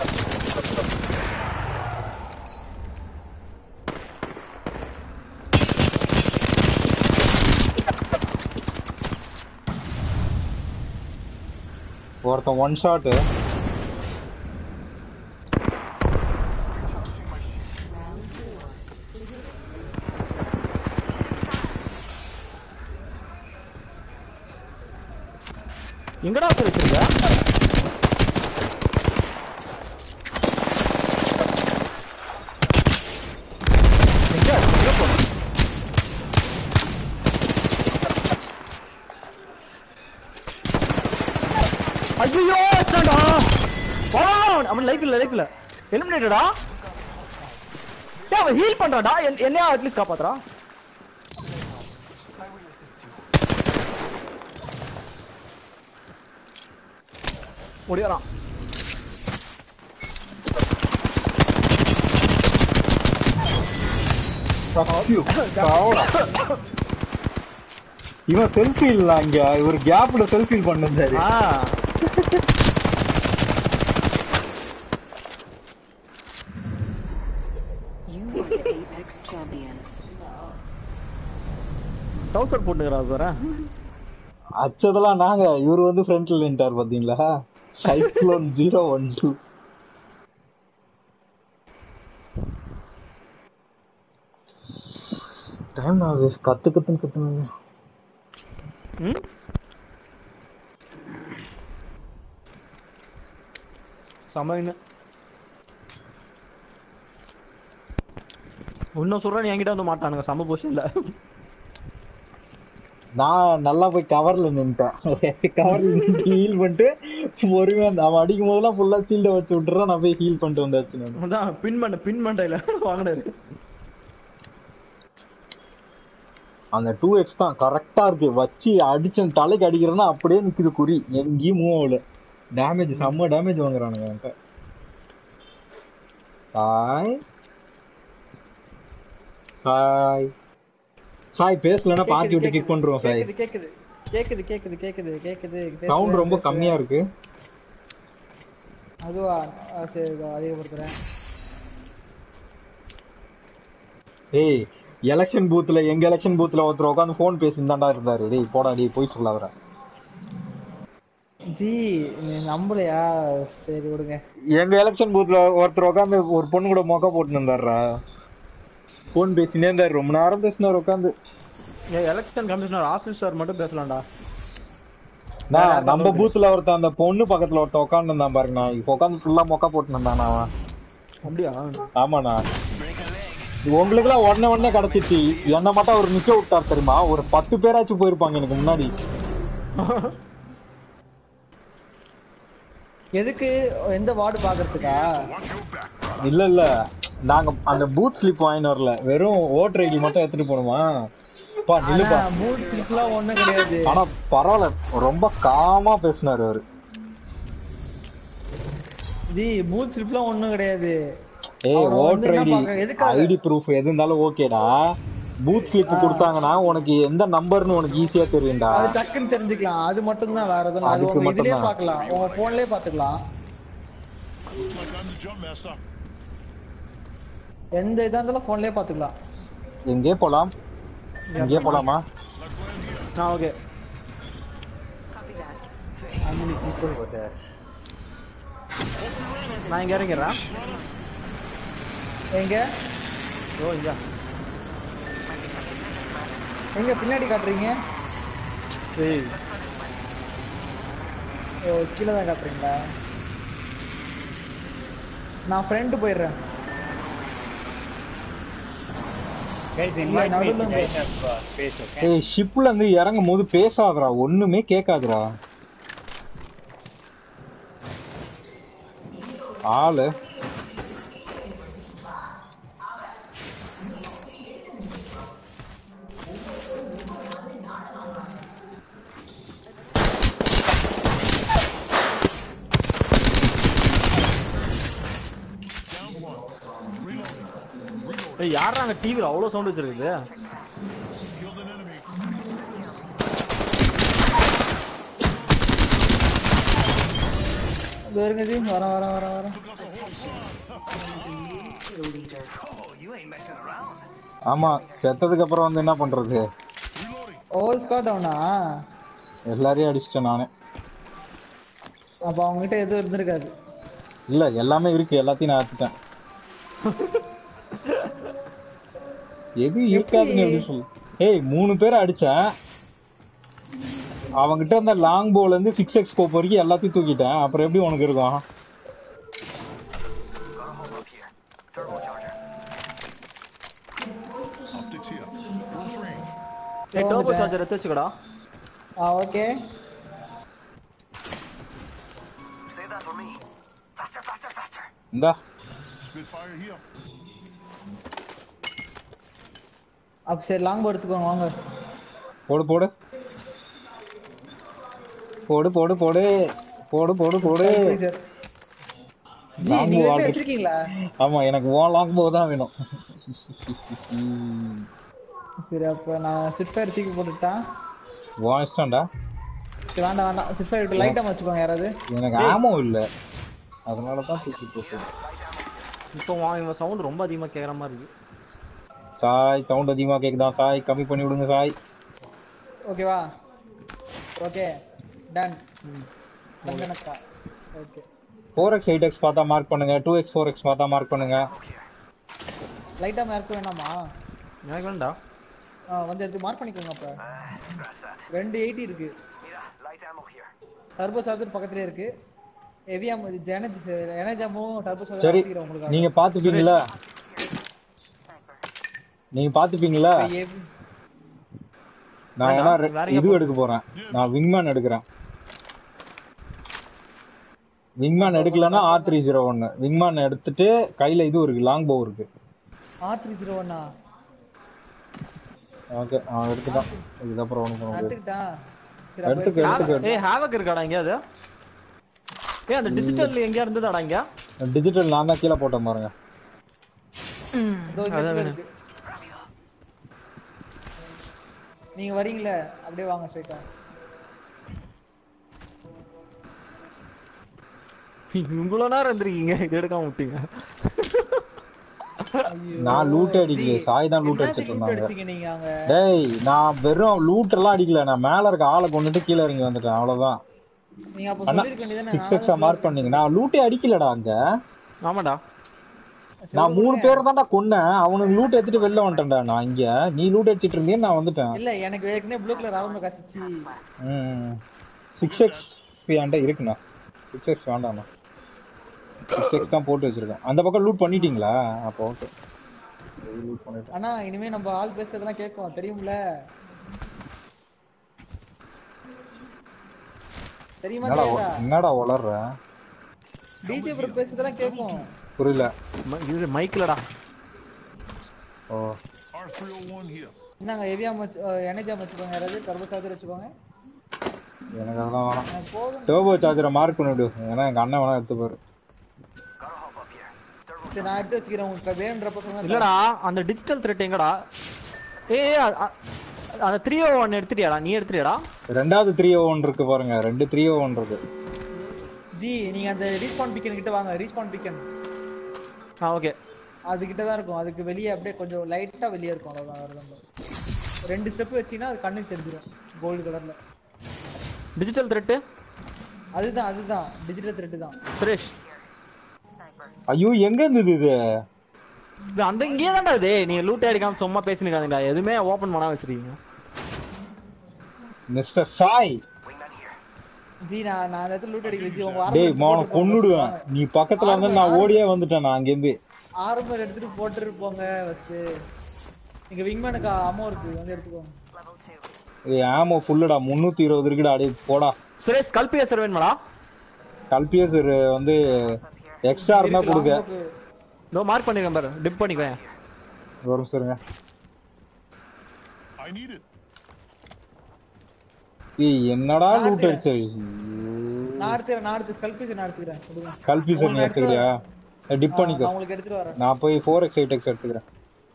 S1: ஒருத்தன் ஒன் ஷாட்டு
S7: எங்கடா சுரேஷ் இருக்க எங்க எங்க போன ஐயோ அடிச்சான்டா பரவாயில்ல அவன் லைஃப் இல்ல லைஃப் இல்ல எலிமினேட்டடா ஏய் அவன் ஹீல் பண்றான்டா என்- என்னையா அட்லீஸ்ட் காப்பாத்துறா
S8: I will assist you.
S7: முடியறான்
S1: இவன் செல்ஃபி இல்ல இங்க இவர் கேப்ல செல்ஃபி பண்ணிருந்தாரு
S7: ஆ
S3: You are the Apex champions.
S7: டவுசர் போட்டுக்கிறா பாரு
S1: அச்சதெல்லாம் நாங்க இவர் வந்து ஃப்ரண்ட்ல நின்ட்டார் பாத்தீங்களா cyclone zero one two time ஆகுது கத்து கத்துன்னு கத்துனாங்க
S7: ம் சமையல் இன்னும் சொல்றேன் என்கிட்ட வந்து மாட்டானுங்க சம பொசிஷன்ல
S1: நான் நல்லா போய் கவர்ல நின்ட்டேன் கவர்ல ஹீல் பண்ணிட்டு பொறுமையா அந்த- அவன் அடிக்கும் போதெல்லாம் ஃபுல்லா சீல்ட வச்சு விட்டுறான் நான் போய் ஹீல் பண்ணிட்டு வந்தாச்சு நான்
S7: அதான் பின் பண்ண பின் மண்டையில வாங்கினாரு
S1: அந்த டூ எக்ஸ் தான் கரெக்டா இருக்கு வச்சு அடிச்ச தலைக்கு அடிக்கிறேன்னா அப்படியே நிக்குது குறி எங்கேயும் மூவ் ஆகல டேமேஜ் செம்ம டேமேஜ் வாங்குறானுங்க என்கிட்ட சாய் சாய் சாய் பேசலன்னா பாத்தி விட்டு கிக் பண்றோம் சாய்
S2: கேக்குது கேக்குது கேக்குது கேக்குது கேக்குது கேக்குது பேசுறேன்,
S1: சவுண்ட் ரொம்ப
S2: பேசுறேன்.
S1: கம்மியா இருக்கு
S2: அதுவா ஆ, சரி இதோ அதிகப்படுத்துறேன்
S1: ஏய் எலெக்ஷன் பூத்ல எங்க எலெக்ஷன் பூத்ல ஒருத்தர் உட்காந்து போன் பேசியிருந்தாண்டா இருந்தாரு டேய் போடா டேய் போய் சொல்ல வர
S2: ஜி நீ நம்பலையா சரி விடுங்க
S1: எங்க எலெக்ஷன் பூத்ல ஒருத்தர் உட்காந்து ஒரு பொண்ணு கூட மொக்க போட்டு இருந்தாருடா போன் பேசினே இருந்தாரு ரொம்ப நேரம் பேசினார் உட்காந்து
S7: எலெக்ஷன் கமிஷனர் ஆபீசர் மட்டும் பேசலாம்டா
S1: நான் நம்ம பூத்ல ஒருத்தன் அந்த பொண்ணு பக்கத்துல ஒருத்தன் உட்காந்து இருந்தான் பாருங்கண்ணா இப்போ உட்காந்து ஃபுல்லா மொக்க போட்டு இருந்தான் அவன்
S7: அப்படியா
S1: ஆமாண்ணா உங்களுக்கு எல்லாம் உடனே உடனே கிடைச்சிச்சு என்ன மட்டும் அவர் நிக்க விட்டார் தெரியுமா ஒரு பத்து பேராச்சும் போயிருப்பாங்க எனக்கு முன்னாடி
S2: எதுக்கு எந்த வார்டு பாக்குறதுக்கா
S5: Watch your back.
S1: இல்ல இல்ல நாங்க அந்த பூத் ஸ்லிப் வாங்கிட்டு வரல வெறும் ஓட்டர் ஐடி மட்டும் எடுத்துட்டு போணுமா பா நில்லுப்பா
S2: மூட் சிம்பிளா ஒண்ணும் கிடையாது
S1: ஆனா பரவாயில்ல ரொம்ப காமா பேசினாரு அவரு
S2: ஜி பூத் ஸ்லிப்லாம் ஒண்ணும் கிடையாது
S1: ஏய்
S2: அவனை வந்து
S1: ஓட்டர்
S2: என்ன
S1: ஐடி
S2: பார்க்க- எதுக்காக?
S1: ஐடி ப்ரூஃப் எது இருந்தாலும் ஓகேடா பூத் ஸ்லிப் கொடுத்தாங்கன்னா உனக்கு எந்த நம்பர்னு உனக்கு ஈஸியா தெரியும்டா
S2: அது டக்குன்னு தெரிஞ்சுக்கலாம் அது மட்டும் தான் வேற எதுவும் இல்ல. அது
S1: அதுக்கு
S2: உங்க இதுலயே
S1: மட்டும்தான்.
S2: பார்க்கலாம் உங்க போன்லயே பாத்துக்கலாம்
S5: Looks like I'm the jump master.
S2: எந்த இதா இருந்தாலும் போன்லயே பாத்துக்கலாம்
S1: எங்கே போலாம் எங்கே போலாமா
S5: Let's land here.
S7: ஆ ஓகே
S3: Copy that.
S7: நான் இங்க இறங்கிறேன்
S2: எங்க
S7: ஓ இங்க
S2: எங்க பின்னாடி காட்டுறீங்க
S7: ஏய்
S2: ஓ கீழே தான் காட்டுறீங்களா நான் ஃப்ரெண்டு போயிடுறேன் இல்ல, நடுவுல இருந்து-
S1: ஏய் ஷிப்ல இருந்து இறங்கும் போது பேசாதடா ஒண்ணுமே கேட்காதுடா ஆளு
S7: ஏய் யாரா அங்க டிவில அவ்வளவு சவுண்ட் வச்சிருக்குது
S5: Killed an enemy.
S2: இது வருங்க ஜி வரேன் வரேன் வரேன் வரேன்
S6: Oh, you ain't messing around.
S1: ஆமா செத்ததுக்கு அப்புறம் வந்து என்ன பண்றது
S2: ஓ ஸ்காட் அவனா
S1: எல்லாரையும் அடிச்சிட்டேன் நானே
S2: அப்ப அவங்ககிட்ட எதுவும் இருந்திருக்காது
S1: இல்ல எல்லாமே இருக்கு எல்லாத்தையும் நான் எடுத்துட்டேன் எது இருக்காதுன்னு எப்படி சொல்லு ஏய் மூணு பேரை அடிச்சேன் அவங்கிட்ட இருந்த லாங் போல இருந்து சிக்ஸ் எக்ஸ் ஸ்கோப் வரைக்கும் எல்லாத்தையும் தூக்கிட்டேன் அப்புறம் எப்படி உனக்கு இருக்கும்
S6: Got a hole up here. Turbocharger.
S5: Optics here. Close range.
S7: ஏய் டர்போ சார்ஜர் எடுத்து வச்சுக்கடா
S2: ஆ okay
S6: Save that for me. Faster, faster, faster.
S1: இந்தா
S5: Spitfire here.
S2: அப்ப சரி லாங் போர்டு எடுத்துக்கோங்க வாங்க
S1: போடு போடு போடு போடு போடு போடு போடு போடு
S2: சார் ஜி
S1: Long
S2: நீங்க
S1: bow
S2: எப்படி
S1: already-
S2: வச்சிருக்கீங்களா
S1: ஆமா எனக்கு ஓ லாங் போ தான் வேணும்
S2: சரி அப்ப நான் ஸ்விஃப்ட்ஃபயர் தூக்கி போட்டுட்டான்
S1: உன் இஷ்டம்டா
S2: சரி வேண்டாம் வேண்டாம் ஸ்விஃப்ட்ஃபயர் விட்டு லைட்டா வச்சுக்கோங்க யாராவது
S1: எனக்கு ஆமோ இல்ல அதனால தான் தூக்கி போட்டேன்
S7: இப்போ வா இவன் சவுண்ட் ரொம்ப அதிகமா கேக்குற மாதிரி இருக்கு
S1: சாய் சவுண்ட் அதிகமா கேக்குதா சாய் கம்மி பண்ணி விடுங்க சாய்
S2: ஓகேவா ஓகே டன் கணக்கா okay
S1: four x eight x பார்த்தா மார்க் பண்ணுங்க டூ எக்ஸ் ஃபோர் எக்ஸ் பார்த்தா மார்க் பண்ணுங்க
S2: லைட்டா மார்க் வேணாமா
S7: எனக்கு வேண்டா
S2: ஆ வந்து எடுத்து மார்க் பண்ணிக்கோங்க அப்ப
S6: Scratch that.
S2: ரெண்டு எயிட்டி இருக்கு
S6: Mira, light ammo here.
S2: Turbocharger பக்கத்துலயே இருக்கு ஹெவி ஆம் எனர்ஜி எனர்ஜி ஆமும் டர்போ சார்ஜர்
S1: சரி
S2: வச்சுக்கிறேன் உங்களுக்கு
S1: நீங்க பாத்துப்பீங்களா நீங்க பாத்துப்பீங்களா நான் வேணா ரெ-
S7: வேற எங்க
S1: இது எடுக்க போறேன் நான் விங்மேன் எடுக்கிறேன் விங்மேன் எடுக்கலன்னா ஆர் த்ரீ ஜீரோ ஒன்னு விங்மேன் எடுத்துட்டு கையில இது இருக்கு லாங் போ இருக்கு
S2: ஆர் த்ரீ ஜீரோ ஒன்னா
S1: ஓகே அவன் எடுத்துட்டான் இதுக்கப்புறம் ஒன்று பண்ண முடியாது
S2: எடுத்துக்கிட்டான் சரி அப்ப
S1: எடுத்துக்க எடுத்துக்க
S7: ஏய் ஹேவக் இருக்காடா எங்கேயாவது ஏய் அந்த டிஜிட்டல் எங்கேயா இருந்ததாடா இங்க
S1: டிஜிட்டல் நான் தான் கீழே போட்டேன் பாருங்க
S2: இதோ இந்த இடத்துல இருக்கு. நீங்க வரீங்களே அப்படியே வாங்க ஸ்ட்ரைட்டா
S7: இவ்வளவு நேரம் இருந்திருக்கீங்க இது எடுக்காம விட்டீங்க
S1: நான் லூட் அடிக்கல சாய் தான் லூட் அடிச்சிட்டு
S2: என்னத்துக்கு loot
S1: இருந்தாங்க
S2: அடிச்சீங்க நீங்க அங்க
S1: டேய் நான் வெறும் லூட் எல்லாம் அடிக்கல நான் மேல இருக்க ஆளை கொண்டுட்டு கீழே இறங்கி வந்துட்டேன் அவ்வளவுதான்
S2: நீங்க அப்ப
S1: அண்ணா
S2: சொல்லிருக்க வேண்டியதானே
S1: சிக்ஸ் எக்ஸா மார்க் பண்ணீங்க நான் லூட்டே அடிக்கலடா அங்க
S7: ஆமாடா
S1: நான் மூணு பேர் தான்டா கொன்னேன் அவனுக்கு லூட் எடுத்துட்டு வெளில வந்துட்டேன்டா நான் இங்க நீ லூட் அடிச்சிட்டு இருந்தே நான் வந்துட்டேன்
S2: இல்ல எனக்கு ஏற்கனவே ப்ளூ கலர் ஆரம்ப காத்துச்சு
S1: சிக்ஸ் எக்ஸ் என்கிட்ட இருக்குண்ணா சிக்ஸ் எக்ஸ் வேண்டாம்ண்ணா சிக்ஸ் எக்ஸ் தான் போட்டு வச்சிருக்கேன் அந்த பக்கம் லூட் பண்ணிட்டீங்களா அப்போ ஓகே லூட் பண்ணிட்டேன்
S2: ஆனா இனிமே நம்ம ஆள் பேசுறதெல்லாம் கேட்கும் தெரியும்ல தெரியுமா
S1: என்னடா
S2: தெரியாதா
S1: ஒ- என்னடா வளர்ற
S2: டிஜே ப்ரோ பேசுறதெல்லாம் கேட்கும்
S1: புரியல
S7: ம- இது மைக்கிலடா
S1: ஓ
S5: R301 here.
S2: என்னங்க ஹெவியா மச் எனர்ஜியா வச்சுக்கோங்க யாராவது டர்போ சார்ஜர் வச்சுக்கோங்க
S1: எனக்கு அதெல்லாம் வேணாம்
S2: எனக்கு போதும்
S1: டர்போ சார்ஜரை மார்க் பண்ணிவிடு ஏன்னா எங்க அண்ணன் வேணா எடுத்து போயிரு
S2: சரி நான் எடுத்து வச்சுக்கிறேன் உங்களுக்கு வேணுன்றப்ப சொன்னா
S7: இல்லடா அந்த டிஜிட்டல் த்ரெட் எங்கடா ஏய் அ- அ- அந்த த்ரீ ஓ ஒன் எடுத்துட்டியாடா நீ எடுத்துட்டியாடா
S1: ரெண்டாவது த்ரீ ஓ ஒன் இருக்கு பாருங்க ரெண்டு த்ரீ ஓ ஒன் இருக்கு
S2: ஜி நீங்க அந்த ரீஸ்பான் பிக்கன் கிட்ட வாங்க ரீஸ்பான் பிக்கன்
S7: ஆ ஓகே
S2: அது கிட்ட தான் இருக்கும் அதுக்கு வெளியே அப்படியே கொஞ்சம் லைட்டா வெளியே இருக்கும் அவ்வளவுதான் வேற எதுவும் இல்ல. ரெண்டு ஸ்டெப் வச்சீங்கன்னா அது கண்ணுக்கு தெரிஞ்சிடும் கோல்டு கலர்ல
S7: டிஜிட்டல் த்ரெட்டு
S2: அதுதான் அதுதான் டிஜிட்டல் த்ரெட் தான்
S7: சுரேஷ்
S1: ஐயோ எங்க இருந்தது இது
S7: இது அந்த இங்கேயே தான்டா இது நீங்க லூட் அடிக்காம சும்மா பேசினுக்காதீங்களா எதுவுமே ஓபன் பண்ணாம வச்சிருக்கீங்க
S1: மிஸ்டர் சாய்
S2: ஜி நான் நான் அந்த இடத்துல லூட் அடிக்கல ஜி உங்க
S1: டேய்
S2: ஆரம்பம்
S1: மோன கொன்னுடுவேன் நீ பக்கத்துல வந்து நான் ஓடியே வந்துட்டேன் நான் அங்கேருந்து
S2: ஆரம்பம் எடுத்துட்டு போட்டுட்டு போங்க ஃபர்ஸ்ட் இங்க விங்மேனுக்கு அம்மா இருக்கு வந்து எடுத்துக்கோங்க
S1: இது ஆமோ ஃபுல்லுடா முந்நூத்தி இருபது இருக்குடா அடே போடா
S7: சுரேஷ் கல்பியேசர் வேணுமாடா
S1: கல்பியஸ் வந்து எக்ஸ்ட்ரா இருந்தா கொடுங்க
S2: அம்மாவுக்கு
S7: இதோ மார்க் பண்ணிருக்கேன் பாரு டிப் பண்ணிக்குவேன்
S1: ஒரு நிமிஷம் இருங்க
S5: I need it.
S1: ஏய் என்னடா
S2: நான்
S1: லூட்
S2: எடுத்துக்கிறேன்.
S1: அடிச்ச
S2: நான் எடுத்துக்கிறேன் நான் எடுத்து ஸ்கல்பிஸ் நான் எடுத்துக்கிறேன் கொடுங்க
S1: கல்பியஸ் நீ
S2: உங்களுக்கு
S1: எடுத்துக்கிறியா டிப்
S2: நான்
S1: பண்ணிக்கோ
S2: உங்களுக்கு எடுத்துட்டு வரேன்
S1: நான் போய் ஃபோர் எக்ஸ் எயிட் எக்ஸ் எடுத்துக்கிறேன்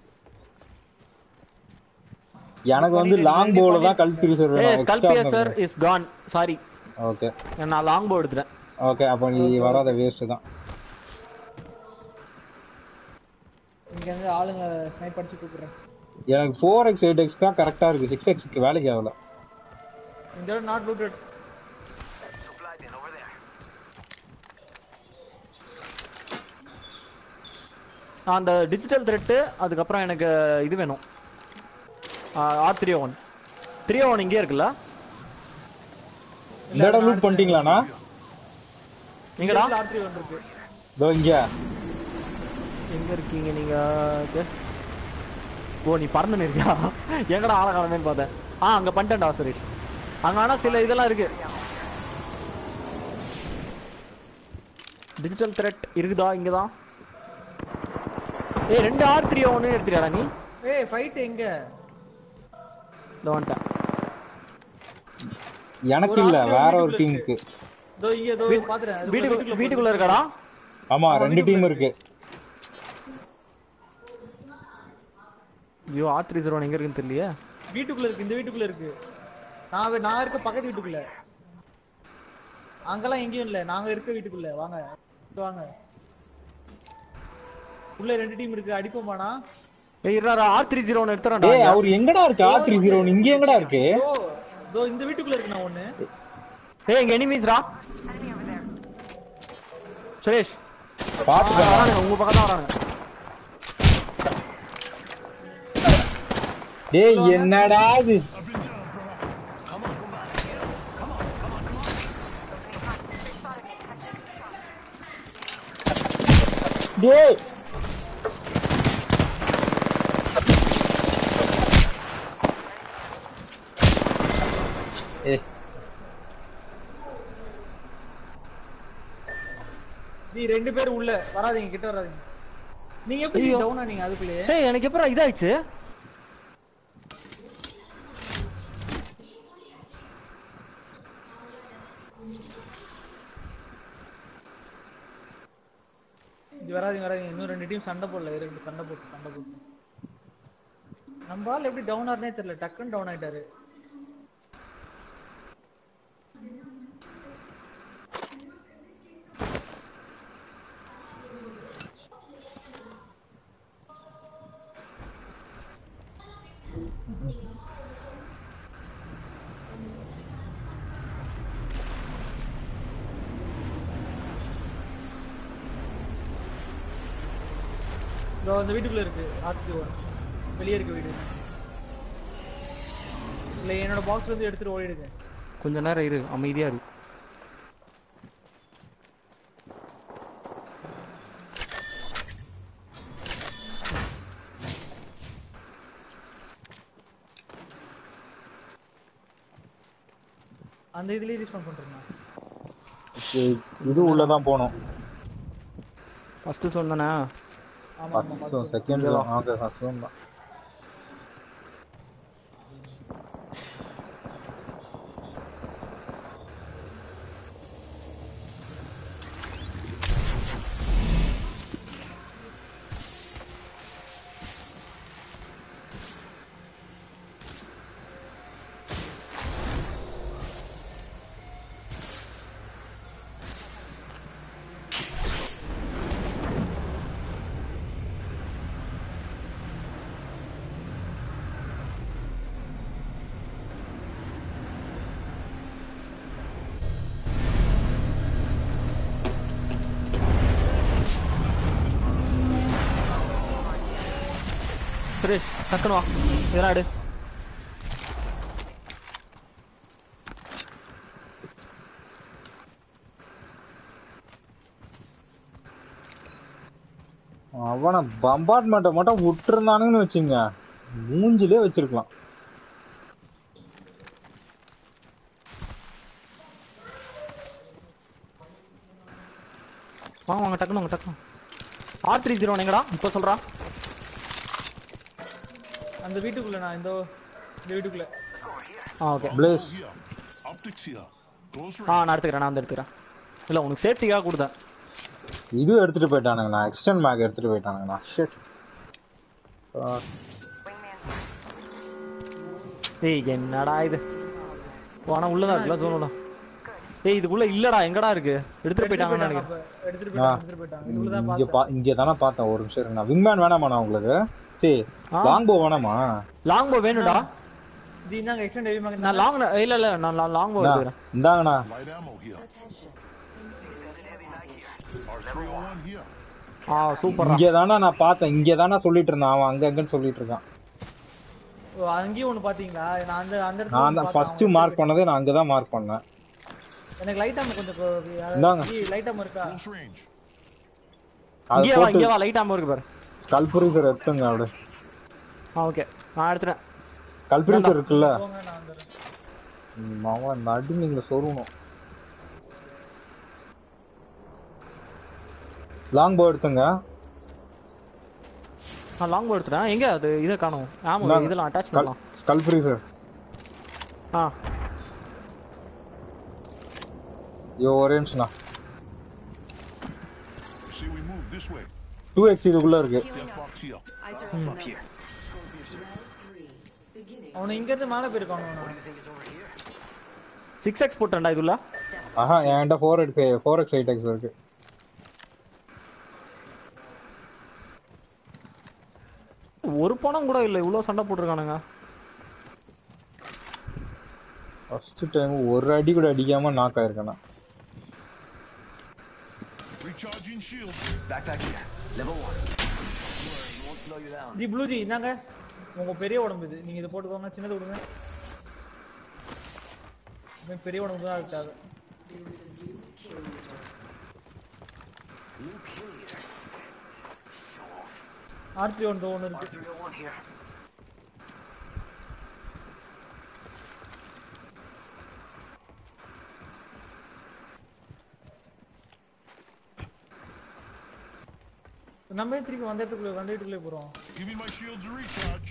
S1: எனக்கு வந்து
S2: பண்ணிட்டு
S1: லாங்
S2: ready
S1: போல
S2: பண்ணி-
S1: தான் கல்பியஸ்
S7: ஏய் skullpiercer is gone sorry
S1: okay
S7: நான் லாங் போ எடுத்துறேன்
S1: ஓகே அப்போ நீ வராத வேஸ்ட் தான்
S2: இங்க இருந்து ஆளுங்க ஸ்னைப் அடிச்சு கூப்பிடுறேன்
S1: எனக்கு ஃபோர் எக்ஸ் எயிட் எக்ஸ் தான் கரெக்டா இருக்கு சிக்ஸ் எக்ஸ்க்கு வேலைக்கு ஆகல
S2: இந்த இடம் not looted
S6: Supply bin over there.
S7: அந்த டிஜிட்டல் த்ரெட்டு அதுக்கப்புறம் எனக்கு இது வேணும் R three one three one இங்கே இருக்குல்ல
S1: இந்த இடம் லூட் பண்ணிட்டீங்களாண்ணா
S7: நீங்கடா
S2: ஆர்த்தி ஒன்று இருக்கு
S1: இதோ இங்க
S7: எங்க இருக்கீங்க நீங்க இது? ஓ நீ பறந்து நிற்கியா எங்கடா ஆள காலமேன்னு பார்த்தேன் ஆ அங்க பண்ணிட்டேன்டா சுரேஷ் அங்க ஆனா சில இதெல்லாம் இருக்கு டிஜிட்டல் த்ரெட் இருக்குதா இங்கதான் ஏய் ரெண்டு ஆர் த்ரீ ஒன்னு எடுத்துறியாடா நீ
S2: ஏய் ஃபைட் எங்க
S7: இந்த வந்துட்டேன்
S1: எனக்கு
S2: ஒரு
S1: இல்ல
S2: ஆட்கள்
S1: வேற ஒரு
S2: வீட்டுக்குள்ள
S1: டீமுக்கு
S2: இதோ இங்க இதோ பாத்துறேன் அது
S7: வீட்டுக்குள்ள வீட்டுக்குள்ள இருக்காடா
S1: ஆமா
S2: ஆமா,
S1: ரெண்டு டீம் இருக்கு
S7: ஐயோ ஆர் த்ரீ ஜீரோ எங்க இருக்குன்னு தெரியலையே
S2: வீட்டுக்குள்ள இருக்கு இந்த வீட்டுக்குள்ள இருக்கு நான் வே- நான் இருக்க பக்கத்து வீட்டுக்குள்ள அங்கெல்லாம் எங்கேயும் இல்ல நாங்க இருக்க வீட்டுக்குள்ள வாங்க இங்க வாங்க உள்ள ரெண்டு டீம் இருக்கு அடிப்போமாண்ணா
S7: ஏய் இருடா ஆர் த்ரீ ஜீரோ ஒன்று
S1: ஏய்
S7: எடுத்துறேன்டா
S1: அவர் எங்கடா இருக்கு ஆ த்ரீ ஜீரோ இங்க எங்கடா இருக்கு
S2: இதோ இதோ இந்த வீட்டுக்குள்ள இருக்கு நான் ஒண்ணு
S7: ஏய் இங்க எனிமீஸ்டா சுரேஷ்
S1: பாத்துக்கோ
S7: வரானுங்க உங்க பக்கம் தான் வரானுங்க
S1: டேய் என்னடா இது டேய் ஏய்
S2: நீ ரெண்டு பேரும் உள்ள வராதீங்க கிட்ட வராதீங்க நீங்க எப்படி
S7: ஐயோ.
S2: டவுனா நீங்க அதுக்குள்ளேயே
S7: ஏய் எனக்கு எப்பறம் இதாயிடுச்சு
S2: இது வராதீங்க வராதீங்க இன்னும் ரெண்டு டீம் சண்டை போடல ரெண்டு சண்டை போட்டு சண்டை போட்டு நம்ம ஆள் எப்படி டவுன் ஆறுனே தெரியல டக்குன்னு டவுன் ஆயிட்டாரு இதோ அந்த வீட்டுக்குள்ள இருக்கு ஆர்த்தி ஒன் வெளியே இருக்க வீடு இல்ல என்னோட பாக்ஸ் வந்து எடுத்துட்டு ஓடிடுங்க
S7: கொஞ்ச நேரம் இரு அமைதியா இரு
S2: அந்த இதுலயே ரீஸ்பான் பண்றேன்
S1: ஏய், இது உள்ளதான் போகணும்
S7: ஃபர்ஸ்ட் சொன்னேனா
S2: ஆமா ஆமா
S1: ஃபர்ஸ்ட் செகண்ட் ஓகே ஃபர்ஸ்ட் தான்
S7: சுரேஷ் டக்குனு வா இதெல்லாம் எடு
S1: அவனை பம்பார்ட்மெண்ட்டை மட்டும் விட்டுருந்தானுங்கன்னு வச்சுங்க மூஞ்சிலே வச்சிருக்கலாம்
S7: வாங்க வாங்க டக்குனு வாங்க டக்குனு ஆர் த்ரீ ஜீரோ எங்கடா இப்போ சொல்றா
S2: அந்த வீட்டுக்குள்ள நான் இந்த இந்த வீட்டுக்குள்ள
S7: ஆ okay
S1: place
S5: Here. Optics here. Close
S7: ah
S5: range.
S7: நான் எடுத்துக்கிறேன் நான் வந்து எடுத்துக்கிறேன் இல்லை உனக்கு சேஃப்டிக்காக கொடுத்தேன்
S1: இது எடுத்துட்டு போயிட்டானுங்கண்ணா எக்ஸ்டென்ட் மேக் எடுத்துட்டு போயிட்டானுங்கண்ணா ஷிட்
S7: ஏய் என்னடா இது ஆனா உள்ளதா இருக்குல்ல சோனுல ஏய் இதுக்குள்ள இல்லடா எங்கடா இருக்கு எடுத்துட்டு போயிட்டாங்கன்னு நினைக்கிறேன்
S2: அப்ப எடுத்துட்டு போயிட்டாங்க எடுத்துட்டு போயிட்டாங்க இதுக்குள்ளதான்
S1: இங்க பா இங்க தானே பார்த்தேன் ஒரு நிமிஷம் இருங்கண்ணா விங்மேன் வேணாமாண்ணா உங்களுக்கு சரி
S7: ஆ.
S1: லாங் போ வேணாமா
S7: லாங் போ வேணும்டா
S2: இது இந்தாங்க எக்ஸ்டெண்ட் ஹெவி மேக்
S7: நான் லாங் இல்ல இல்ல நான் லாங் போ எடுத்துக்கிறேன்
S1: இந்தாங்கண்ணா
S5: Light ammo here. R301 here.
S7: ஆ சூப்பர்ரா
S1: இங்க தானே நான் பார்த்தேன் இங்க தானே சொல்லிட்டு இருந்தான் அவன் அங்க அங்கன்னு சொல்லிட்டு இருக்கான்
S2: ஓ, அங்கேயும் ஒண்ணு பாத்தீங்களா நான் அந்த அந்த இடத்துல
S1: நான்
S2: ஒண்ணு
S1: தான்
S2: பார்த்தேன்.
S1: ஃபர்ஸ்ட் மார்க் பண்ணதே நான் அங்கதான் மார்க் பண்ணேன்
S2: எனக்கு லைட் ஆம் கொஞ்சம்
S1: இந்தாங்க.
S2: லைட் ஆம் இருக்கா
S5: Close range.
S1: அது
S7: இங்கே வா
S1: போட்டு
S7: இங்கே வா லைட் ஆம இருக்கு பாரு
S1: கல்புரிசர் எடுத்துங்க அப்படி
S7: ஆ ஓகே நான் எடுத்துறேன்
S1: கல்புரிசர் இருக்குல்ல
S2: போங்க நான் வந்துடுறேன்
S1: ம், அவன் நடு நீங்க சொருகணும் லாங் போ எடுத்துங்க
S7: நான் லாங் போ எடுத்துறேன் எங்க அது இதை காணும் ஆமா
S1: இந்தாங்க.
S7: இதெல்லாம் அட்டாச் பண்ணலாம்
S1: கல்புரிசர்
S7: ஆ
S1: ஐயோ ஒரே நிமிஷம்ண்ணா
S5: See, we move this way.
S1: Two x இதுக்குள்ள இருக்கு
S5: Death box here.
S3: Eyes are up here.
S2: அவனை இங்க இருந்து மேல போயிருக்கான் அவனை
S7: சிக்ஸ் எக்ஸ் போட்டேன்டா இதுல
S1: ஆஹா என்கிட்ட four x four x eight x இருக்கு
S7: ஒரு பணம் கூட இல்ல இவ்வளவு சண்டை போட்டிருக்கானுங்க
S1: ஃபர்ஸ்ட் டைம் ஒரு அடி கூட அடிக்காம நாக் ஆயிருக்கேண்ணா
S5: Recharging shield.
S2: Ji blue ji இந்தாங்க உங்க பெரிய உடம்பு இது நீங்க இதை போட்டுக்கோங்க சின்னது விடுங்க இவன் பெரிய உடம்பு தான் இருக்காது ஆர்த்தி ஒன்று ஒன்று இருக்கு நம்ம ஏன் திருப்பி வந்த இடத்துக்குள்ளே வந்த இடத்துக்குள்ளே போறோம்
S5: Giving my shields a recharge.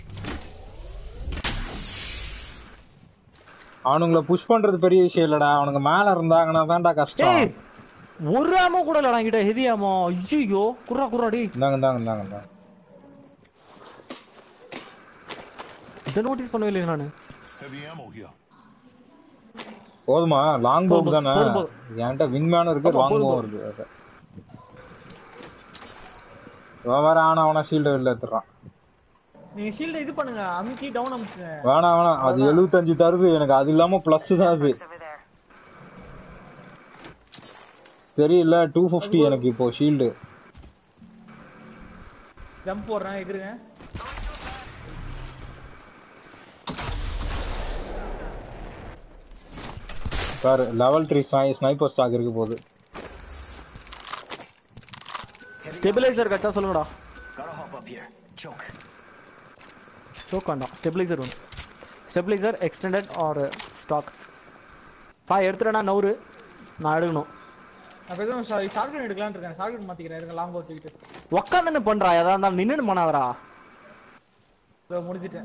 S1: அவனுங்களை புஷ் பண்றது பெரிய விஷயம் இல்லடா அவனுங்க மேல இருந்தாங்கன்னா தான்டா கஷ்டம்
S7: ஏய் ஒரு ஆமோ கூட இல்லடா என்கிட்ட ஹெவி ஆமோ ஐயோ குர்ரா குர்ரா டேய்
S1: இந்தாங்க இந்தாங்க இந்தாங்க இந்தாங்க
S7: இதை நோட்டீஸ் பண்ணவே இல்லை நானு
S5: Heavy ammo here.
S1: போதுமா லாங் போக்
S7: போதும்,
S1: தானே
S7: போதும், போதும்.
S1: என்கிட்ட விங்மேனும் இருக்கு
S7: ஆமா,
S1: லாங்
S7: போதும்,
S1: போவும் இருக்கு அது. இவன் வேற ஆனா அவனா ஷீல்டு வெளில எடுத்துறான்
S2: நீங்க ஷீல்ட இது பண்ணுங்க அமுக்கி டவுன் அமுக்குங்க
S1: வேணாம் வேணாம் அது எழுபத்தஞ்சு தருது எனக்கு அது இல்லாம பிளஸ் தான் அது
S6: over there.
S1: தெரியல டூ ஃபிஃப்டி எனக்கு இப்போ ஷீல்டு
S2: ஜம்ப் போடுறேன் எகிருங்க
S1: sir level three sniper stock இருக்கு போகுது
S7: ஸ்டெபிலைசர் கட்டா சொல்லுங்கடா சோக் வேண்டாம் ஸ்டெபிலைசர் ஒன்று ஸ்டெபிலைசர் எக்ஸ்டெண்டட் ஆர் ஸ்டாக் பா எடுத்துட்டேன்னா நவுறு நான் எடுக்கணும்
S2: அப்ப எதுவும் ஷார்ட் கன் எடுக்கலாம்னு இருக்கேன் ஷார்ட் கன் மாத்திக்கிறேன் இருங்க லாங் போட் தூக்கிட்டு
S7: உக்காந்துன்னு பண்றா எதா இருந்தாலும் நின்னு பண்ணாதடா
S2: இதோ முடிச்சிட்டேன்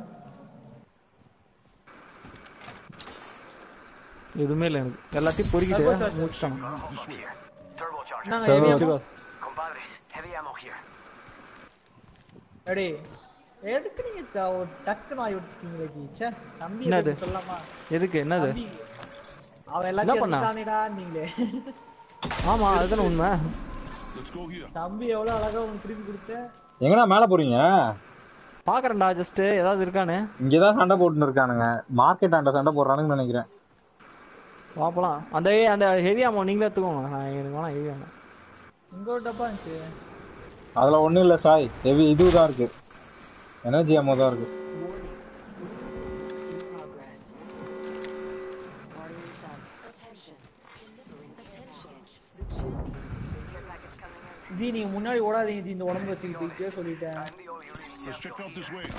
S7: எதுவுமே இல்லை எனக்கு எல்லாத்தையும் பொறுக்கிட்டு
S2: Turbocharger.
S7: முடிச்சிட்டாங்க
S5: This way.
S6: Turbocharger.
S2: நாங்க ஹெவி
S7: வச்சுக்கோ.
S6: Compadres, heavy ammo here.
S2: அடே எதுக்கு நீங்க த- ஒரு டக்குன்னு ஆகி விட்டீங்களே ஜி ச்சே தம்பி
S7: என்னது?
S2: எதுக்கு சொல்லாமா
S7: எதுக்கு என்னது
S2: தம்பி அவன் எல்லாத்தையும்
S7: பண்ணா?
S2: எடுத்துட்டானேடா நீங்களே
S7: ஆமா அதுதானே உண்மை
S5: Let's go here.
S2: தம்பி எவ்வளவு அழகா உனக்கு திருப்பி கொடுத்த
S1: எங்கடா மேல போறீங்க
S7: பாக்குறேன்டா ஜஸ்ட் ஏதாவது இருக்கானு
S1: இங்கதான் சண்டை போட்டுன்னு இருக்கானுங்க மார்க்கெட் ஆண்ட சண்டை போடுறானுங்கன்னு நினைக்கிறேன்
S7: பாப்பலாம் அந்த அந்த ஹெவி ஆமோ நீங்களே எடுத்துக்கோங்க நான் எனக்கு வேணாம் ஹெவி ஆமோ
S2: இங்க ஒரு டப்பா இருந்துச்சு
S1: அதுல ஒண்ணும் இல்ல சாய் ஹெவி இதுதான் இருக்கு எனர்ஜி அம்மா தான் இருக்கு
S3: Warning. In progress. Guardian Sun. Attention. Delivering attention. The champion has been
S6: Care package coming in.
S2: Ji நீங்க முன்னாடி ஓடாதீங்க ஜி இந்த உடம்பு வச்சுக்கிட்டு இப்பயே சொல்லிட்டேன்
S6: I'm the only reason
S5: Let's check out this way.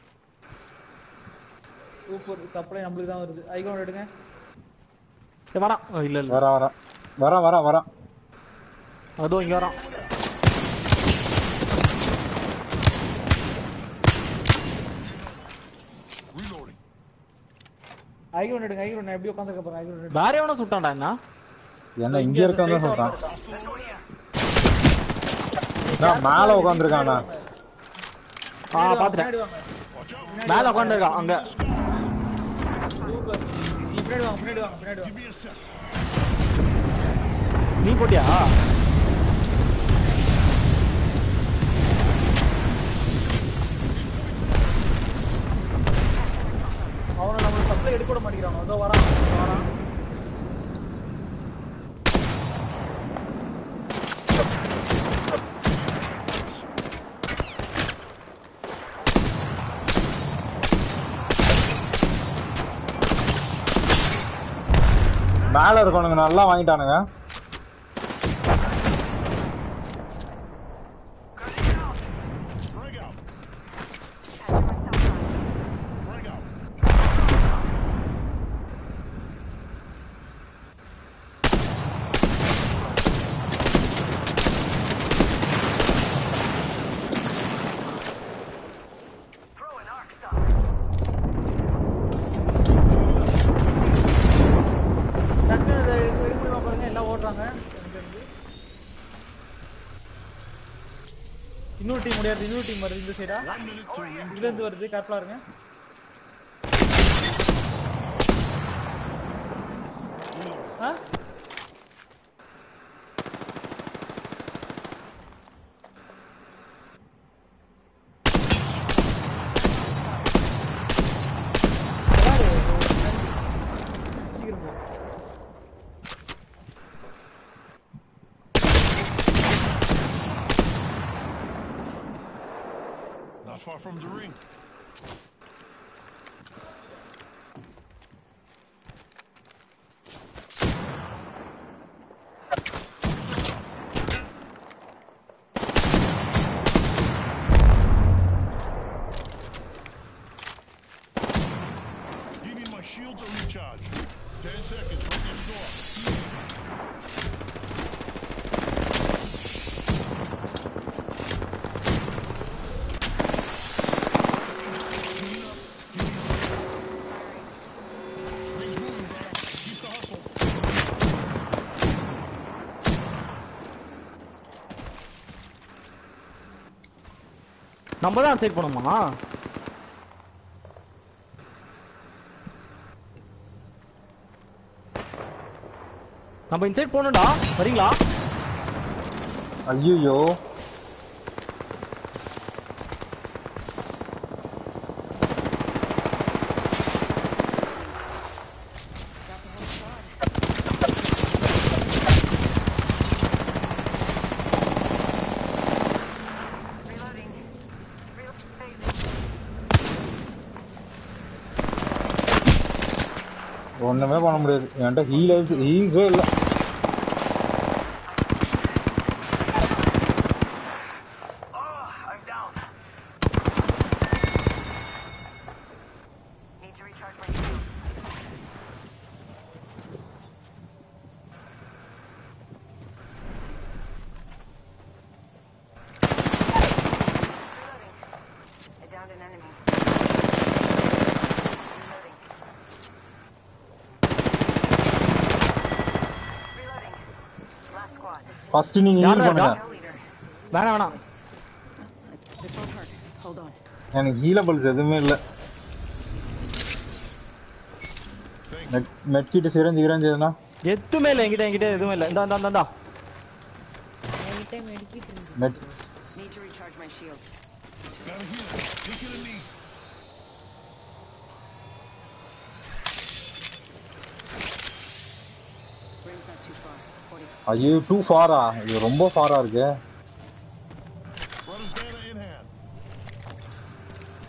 S2: Super supply நம்மளுக்கு தான் வருது ஐகோன் எடுங்க
S7: ஏய், வரான் ஓ, இல்ல இல்ல
S1: வரா வரா வரா வரா வரா
S7: அதோ இங்க வரான்
S5: Reloading.
S2: ஐகோன் எடுங்க ஐகோன் நான் எப்படி உட்காந்துக்க போறேன் ஐகோன் எடுங்க
S7: வேற எவனோ சுட்டான்டா என்ன
S1: என்ன இங்க இருக்கான்னு சொல்றான் நான் மேல உட்காந்துருக்கானா
S7: ஆ பாத்துட்டேன்
S2: பின்னாடி வாங்க
S7: மேல உட்காந்துருக்கான் அங்க
S2: சூப்பர் நீ பின்னாடி வாங்க பின்னாடி வாங்க பின்னாடி வாங்க
S5: Give me a sec.
S7: நீ போட்டியா
S2: அவனை நம்ம சப்ளை எடுக்க விட மாட்டேங்கிறான் அதோ வரான் அதோ வரான்
S1: மேல இருக்கவனுங்க நல்லா வாங்கிட்டானுங்க
S5: Frag out. Frag out.
S6: Throw an arc star.
S2: டக்குனு இதை எடுக்கணும் பாருங்க எல்லாம் ஓடுறாங்க இங்க இருந்து. இன்னொரு டீம் முடியாது இன்னொரு டீம் வருது இந்த சைடா
S5: One minute to ring.
S2: இதுல இருந்து வருது கேர்ஃபுல்லா இருங்க ஆ யாரு? சீக்கிரம் போ.
S5: Not far from the ring. Give me my shields a recharge. Ten seconds from next door. Things moving, brother. Keep the hustle.
S7: நம்ம தான் சைட் பண்ணுமா நம்ம இன்சைட் போகணும்டா வரீங்களா
S1: ஐயோ
S6: Reloading. Reload phasing.
S1: ஒண்ணுமே பண்ண முடியாது என்கிட்ட ஹீல் ஹீல்ஸே இல்லை
S6: Oh, I'm down. Need to recharge my shield. Reloading. I downed an enemy. Reloading. Reloading. Last squad.
S1: First நீங்க ஹீல்
S7: யாரா
S1: பண்ணுங்க
S7: இருக்கா?
S6: No leader.
S7: வேணாம் வேணாம்
S3: This won't hurt. Hold on.
S1: எனக்கு ஹீலபிள்ஸ் எதுவுமே இல்லை மெட் மெட் கிட்ட சிரஞ்சு கிரஞ்சு எதுனா
S7: எதுவுமே இல்லை என்கிட்ட என்கிட்ட எதுவுமே இல்லை இந்தா இந்தா இந்தா, இந்தா
S1: மெட்
S3: Need to recharge my shields.
S5: Got a healer. Taking a knee.
S3: Ring's not too far. 40.
S1: ஐயோ டூ ஃபாரா இது ரொம்ப ஃபாரா இருக்கு
S5: Brother's banner in hand.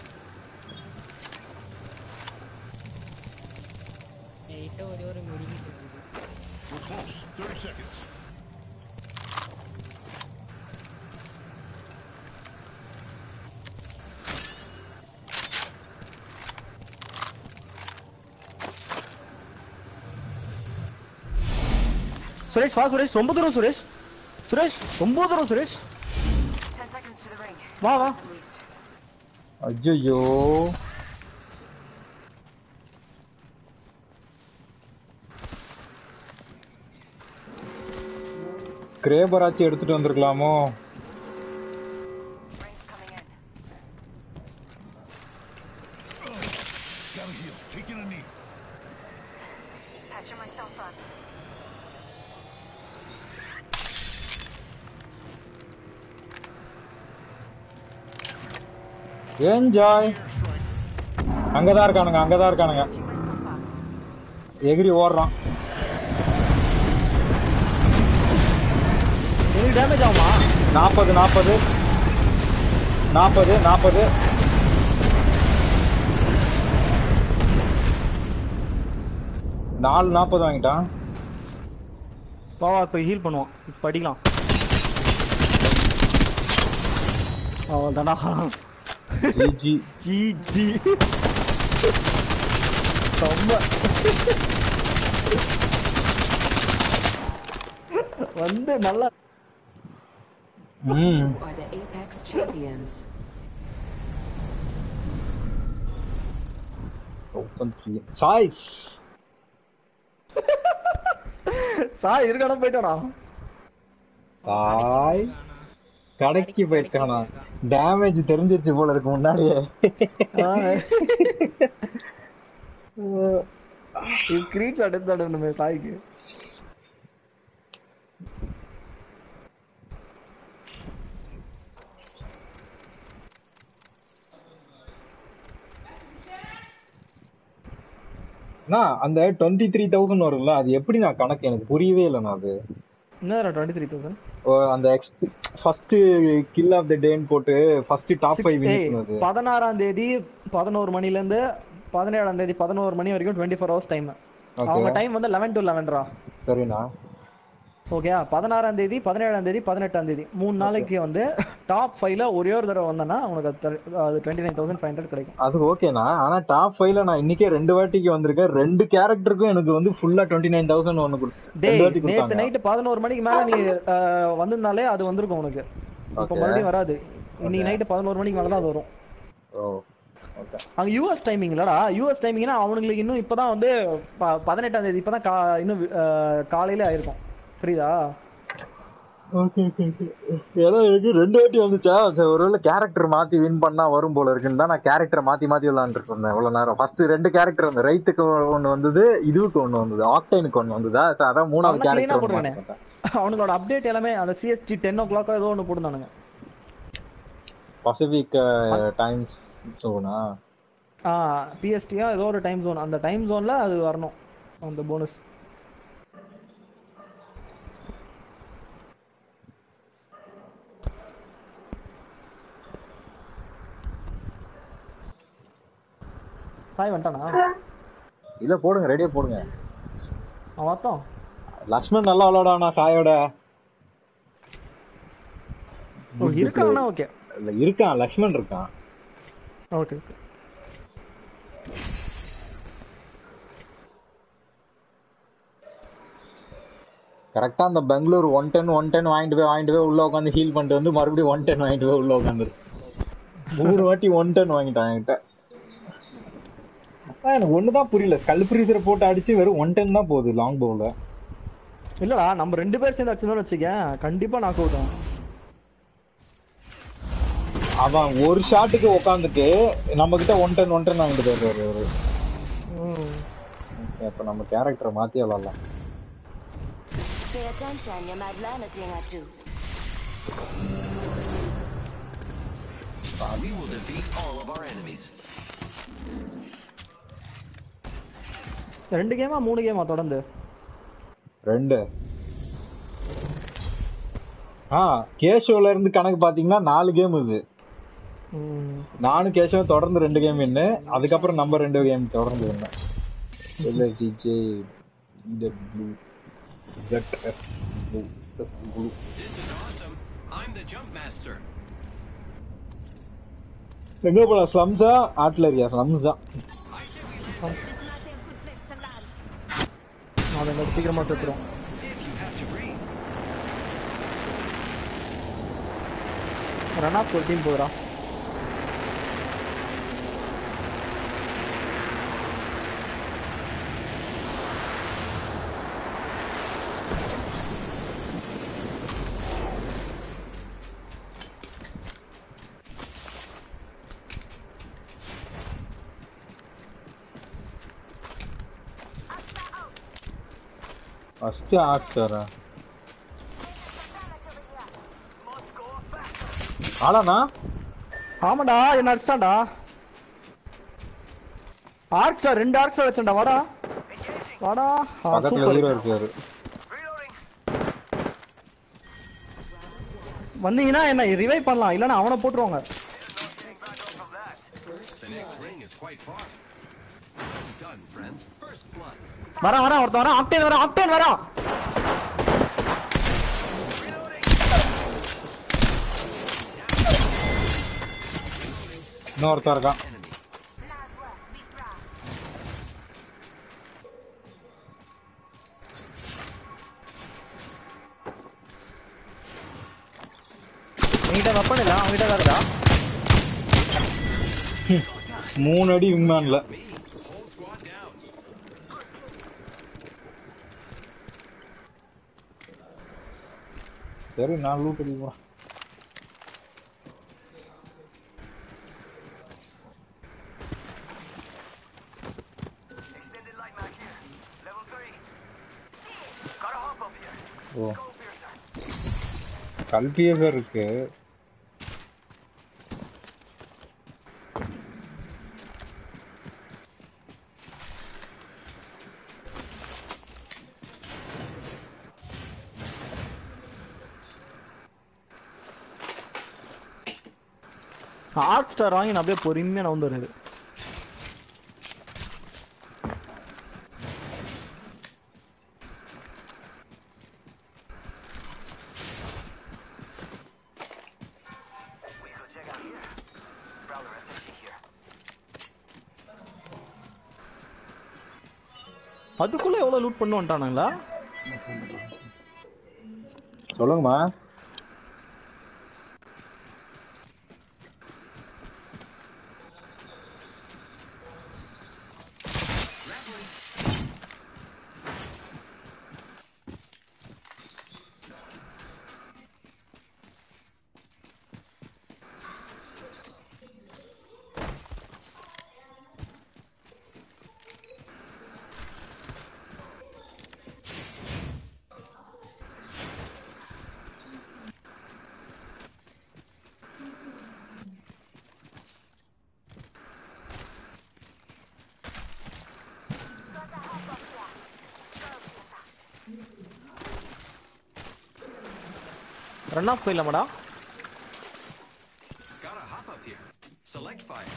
S5: Close. 30 seconds.
S7: Suresh வா சுரேஷ் ரொம்ப தூரம் சுரேஷ் சுரேஷ் ரொம்ப தூரம் Suresh
S3: 10 seconds to the ring.
S7: வா வா
S3: At least.
S1: ஐயோ கிரேபராச்சி எடுத்துட்டு வந்திருக்கலாமோ
S3: Ring's coming in.
S5: Gotta heal. Taking a knee.
S3: Patching myself up.
S1: Enjoy அங்கதான் இருக்கானுங்க அங்கதான் இருக்கானுங்க
S3: Patching myself up.
S1: எகிரி ஓடுறான்
S7: எனக்கு டேமேஜ் ஆகுமா
S1: நாற்பது நாற்பது நாற்பது நாற்பது நாலு நாற்பது வாங்கிட்டான்
S7: வா வா இப்போ ஹீல் பண்ணுவோம் இப்போ அடிக்கலாம் அவ்வளோதானா
S1: ஜிஜி
S7: ஜி ஜி ரொம்ப வந்து நல்லா
S1: ம்
S3: Are the Apex champions.
S1: Open three choice
S7: Sai இருக்கான போயிட்டானா
S1: சாய் கடைக்கு போயிட்டானா டேமேஜ் தெரிஞ்சிருச்சு போல இருக்கு முன்னாடியே
S7: ஸ்கிரீன்ஷாட் எடுத்து அனுப்பணுமே சாய்க்கு
S1: அண்ணா, அந்த டுவெண்ட்டி த்ரீ தௌசண்ட் வரும்ல அது எப்படி நான் கணக்கு எனக்கு புரியவே இல்லைண்ணா அது
S7: என்ன டுவெண்ட்டி த்ரீ தௌசண்ட்
S1: ஓ, அந்த ஃபர்ஸ்ட் கில் ஆஃப் த டேன்னு போட்டு ஃபர்ஸ்ட் டாப் ஃபைவ் அது
S7: பதினாறாம் தேதி பதினோரு மணில இருந்து பதினேழாம் தேதி பதினோரு மணி வரைக்கும் டுவெண்ட்டி ஃபோர் ஹவர்ஸ் டைம் அவங்க டைம் வந்து லெவன் டு லெவன்ரா
S1: சரிண்ணா
S7: ஓகேயா பதினாறாம் தேதி பதினேழாம் தேதி பதினெட்டாம் தேதி மூணு நாளைக்கு வந்து டாப் ஃபைவ்ல ஒரே ஒரு தடவை வந்தனா உனக்கு அது தர- அது twenty nine thousand five hundred கிடைக்கும்
S1: அது ஓகேண்ணா ஆனா டாப் ஃபைவ்ல நான் இன்னைக்கே ரெண்டு வாட்டிக்கு வந்திருக்கேன் ரெண்டு கேரக்டருக்கும் எனக்கு வந்து ஃபுல்லா டுவெண்ட்டி நைன் தௌசண்ட் ஒன்று கொடுத்து
S7: டேய்
S1: ரெண்டு வாட்டி
S7: நேத்து
S1: கொடுத்தாங்க
S7: நைட்டு பதினோரு மணிக்கு மேல நீ அஹ், வந்திருந்தாலே அது வந்திருக்கும் உனக்கு இப்போ
S1: Okay.
S7: மறுபடியும் வராது இன்னைக்கு நைட்டு பதினோரு மணிக்கு மேல தான் அது வரும்
S1: ஓ ஓகே
S7: அங்க யூஎஸ் டைமிங் இல்லடா யூஎஸ் டைமிங்னா அவனுங்களுக்கு இன்னும் இப்பதான் வந்து ப- பதினெட்டாம் தேதி இப்பதான் கா இன்னும் அஹ், காலையில ஆயிருக்கும் புரியுதா
S1: ஓகே ஓகே ஏதோ எனக்கு ரெண்டு வாட்டி வந்துச்சா சரி, ஒருவேளை கேரக்டர் மாத்தி வின் பண்ணா வரும் போல இருக்குன்னு தான் நான் கேரக்டரை மாத்தி மாத்தி விளாண்டுட்டு இருந்தேன் இவ்வளவு நேரம் ஃபர்ஸ்ட் ரெண்டு கேரக்டர் வந்து ரைத்துக்கு ஒன்னு வந்தது இதுவுக்கு ஒன்னு வந்தது ஆக்டைனுக்கு ஒன்னு வந்ததா சரி, அதான் மூணாவது
S7: அவன் clean ஆ
S1: கேரக்டர்
S7: போட்டுருக்கானே. அவனுங்களோட அப்டேட் எல்லாமே அந்த சிஎஸ்டி டென் ஓ கிளாக் ஏதோ ஒன்று போட்டுருந்தானுங்க
S1: பசிபிக் டைம்ஸ் சோனா
S7: ஆ பிஎஸ்டியா ஏதோ ஒரு டைம் ஜோன் அந்த டைம் ஜோன்ல அது வரணும் அந்த போனஸ் சாய் வந்துட்டானா
S1: இல்ல போடுங்க ரெடியா போடுங்க
S7: அவன் வரட்டும்
S1: லக்ஷ்மண் நல்லா விளையாடானா சாயோட
S7: ஓ இருக்கானா ஓகே
S1: இல்ல இருக்கான் லக்ஷ்மண் இருக்கான்
S7: ஓகே ஓகே
S1: கரெக்டா அந்த Bangalore one ten one ten வாங்கிட்டு போய் வாங்கிட்டு போய் உள்ள உட்காந்து ஹீல் பண்ணிட்டு வந்து மறுபடியும் ஒன் டென் வாங்கிட்டு போய் உள்ள உட்காந்து மூணு வாட்டி ஒன் டென் வாங்கிட்டான் என்கிட்ட அதான் எனக்கு ஒண்ணுதான் புரியல ஸ்கல் ஃப்ரீசரை போட்டு அடிச்சு வெறும் ஒன் டென் தான் போகுது லாங் பவுல
S7: இல்லடா நம்ம ரெண்டு பேர் சேர்ந்து அடிச்சிருந்தோம்னு வச்சுக்கேன் கண்டிப்பா நாக் அவுட் ஆகும்
S1: அவன் ஒரு ஷாட்டுக்கு உட்காந்துட்டு நம்ம கிட்ட ஒன் டென் ஒன் டென் வாங்கிட்டு போயிருக்காரு அவரு Okay, அப்ப நம்ம கேரக்டரை மாத்தி விளாடலாம்
S4: Pay attention, you might learn a thing or two.
S9: We will defeat all of our enemies.
S7: ரெண்டு கேமா மூணு கேமா தொடர்ந்து
S1: ரெண்டு ஆ கேஷோல இருந்து கணக்கு பாத்தீங்கன்னா நாலு கேம் இது
S7: ம்.
S1: நானும் கேஷவும் தொடர்ந்து ரெண்டு கேம் வின்னு அதுக்கப்புறம் நம்ம ரெண்டு கேம் தொடர்ந்து வின்னு இல்ல DJ blue ZS. Blue. ZS blue.
S9: This is awesome. I'm the jump master.
S1: எங்க போலாம் ஸ்லம்ஸா ஆட்லரியா ஸ்லம்ஸா
S9: I said we land
S3: This might be a good place to land.
S7: அதை எங்க சீக்கிரமா செத்துரும்
S9: if you have to breathe.
S7: Run off ஒரு டீம் போகுறா
S1: ஃபர்ஸ்ட் ஆர்ட் சார் ஆளாண்ணா
S7: ஆமாடா என்ன அடிச்சிட்டான்டா ஆர்க் ஸ்டார் ரெண்டு ஆர்க் ஸ்டார் வச்சேன்டா வாடா வாடா ஆ,
S1: பக்கத்துல
S7: சூப்பர்
S1: ஹீரோ இருக்காரு
S7: வந்தீங்கன்னா என்ன ரிவைவ் பண்ணலாம் இல்லைன்னா அவனை போட்டுருவாங்க
S9: The next ring is quite far. Well done, friends. First blood.
S7: வரான் வரான் ஒருத்தன் வரான் ஆப்டேன் வரான் ஆப்டேன் வரான்
S1: இன்னொருத்தன் இருக்கான்
S9: Enemy.
S3: Nice work. Be proud.
S7: என்கிட்ட வெப்பன் இல்ல அவன்கிட்ட தான் இருக்கா
S1: மூணு அடி விங்மேன்ல
S9: Me. Whole squad down.
S1: சரி நான் லூட் அடி போறேன்
S6: Extended light mag here. Level 3. Gotta hop up here.
S1: O
S6: Go, Piercer.
S1: கல்பியேசர் இருக்கு
S7: ஆர்க் ஸ்டார் வாங்கி நான் அப்படியே பொறுமையா நவுந்து வருது
S6: We could check out here. Prowler SMG here.
S7: அதுக்குள்ள எவ்வளவு லூட் பண்ணு வந்துட்டானுங்களா
S1: சொல்லுங்கம்மா
S7: ரன் ஆஃப் போயிடலாமாடா
S9: Gotta hop up here. Select fire.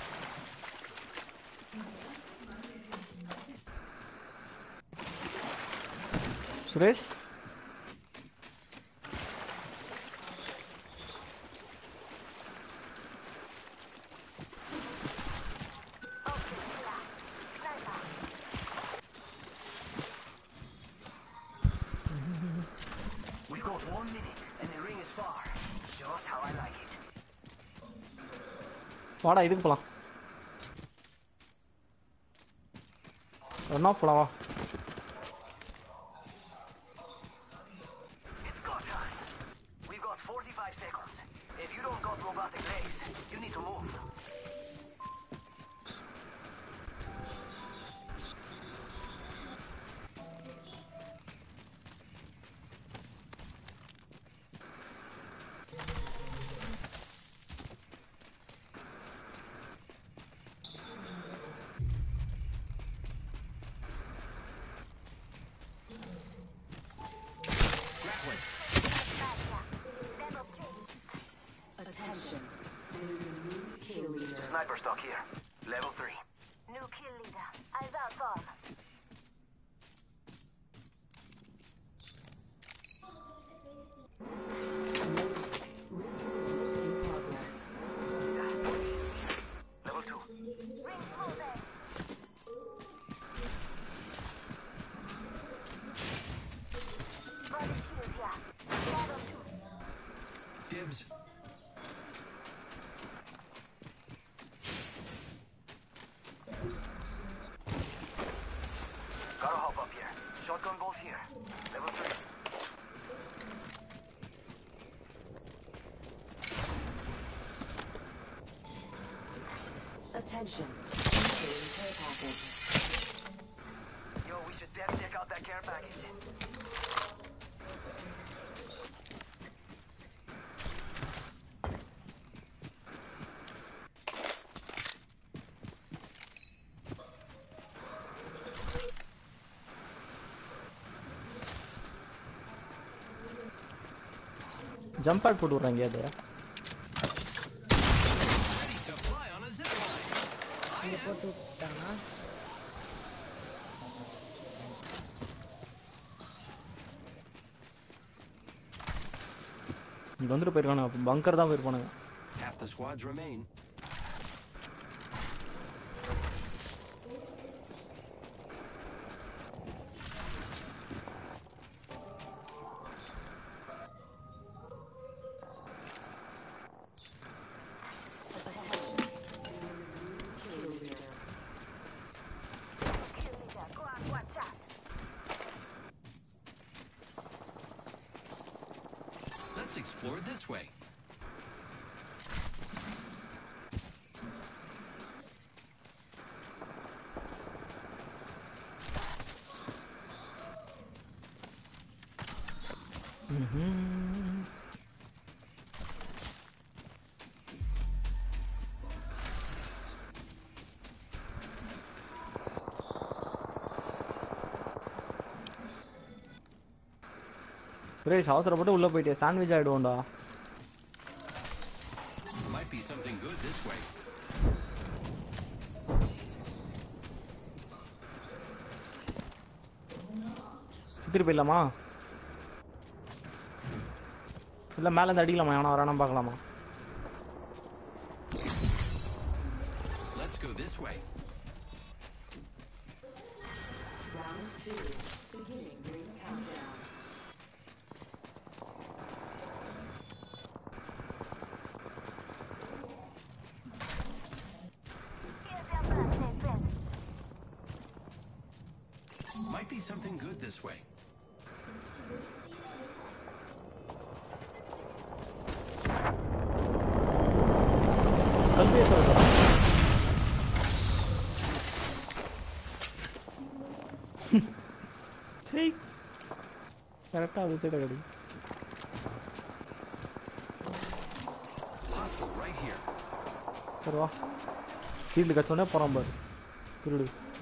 S7: Suresh
S6: We got one minute and the ring is far. Just how I like it.
S7: வாடா இதுக்கு போலாம் ரன் ஆஃப் போலாம் வா
S6: It's go time. We've got 45 seconds. If you don't got robotic legs, you need to move.
S9: Grappling.
S3: Attention. There is a new kill leader.
S6: Sniper stock here. Level 3.
S3: New kill leader. I'll vouch for.
S9: Tibbs.
S6: Gotta hop up here. Shotgun bolt here. Level 3.
S3: Attention. Entering care package.
S6: Yo, we should dev check out that care package.
S7: Jump pad போட்டு விட்றாங்க அது
S9: Ready to fly on a zip line.
S2: இங்க போட்டு விட்டாங்கன்னா
S7: இங்க வந்துட்டு போயிருக்கானுங்க பங்கர் தான் போயிருப்பானுங்க
S9: Half the squads remain. Let's explore this way.
S7: Suresh அவசரப்பட்டு உள்ள போயிட்டே சாண்ட்விச் ஆயிடுவோம்டா
S9: Might be something good this way.
S7: சுத்திட்டு போயிடலாமா இல்ல மேல இருந்து அடிக்கலாமா எவனா வரானா பார்க்கலாமா
S9: Let's go this way.
S3: Round two. Beginning ring countdown.
S9: Might be something good this way.
S7: கல்வியை சொல்றேன் சரி கரெக்டாக அது சைட கிடைக்கும்
S9: Hostile right here.
S7: சரி வா ஃபீல்டு கச்சோடனே போகிறான் பாரு திருடு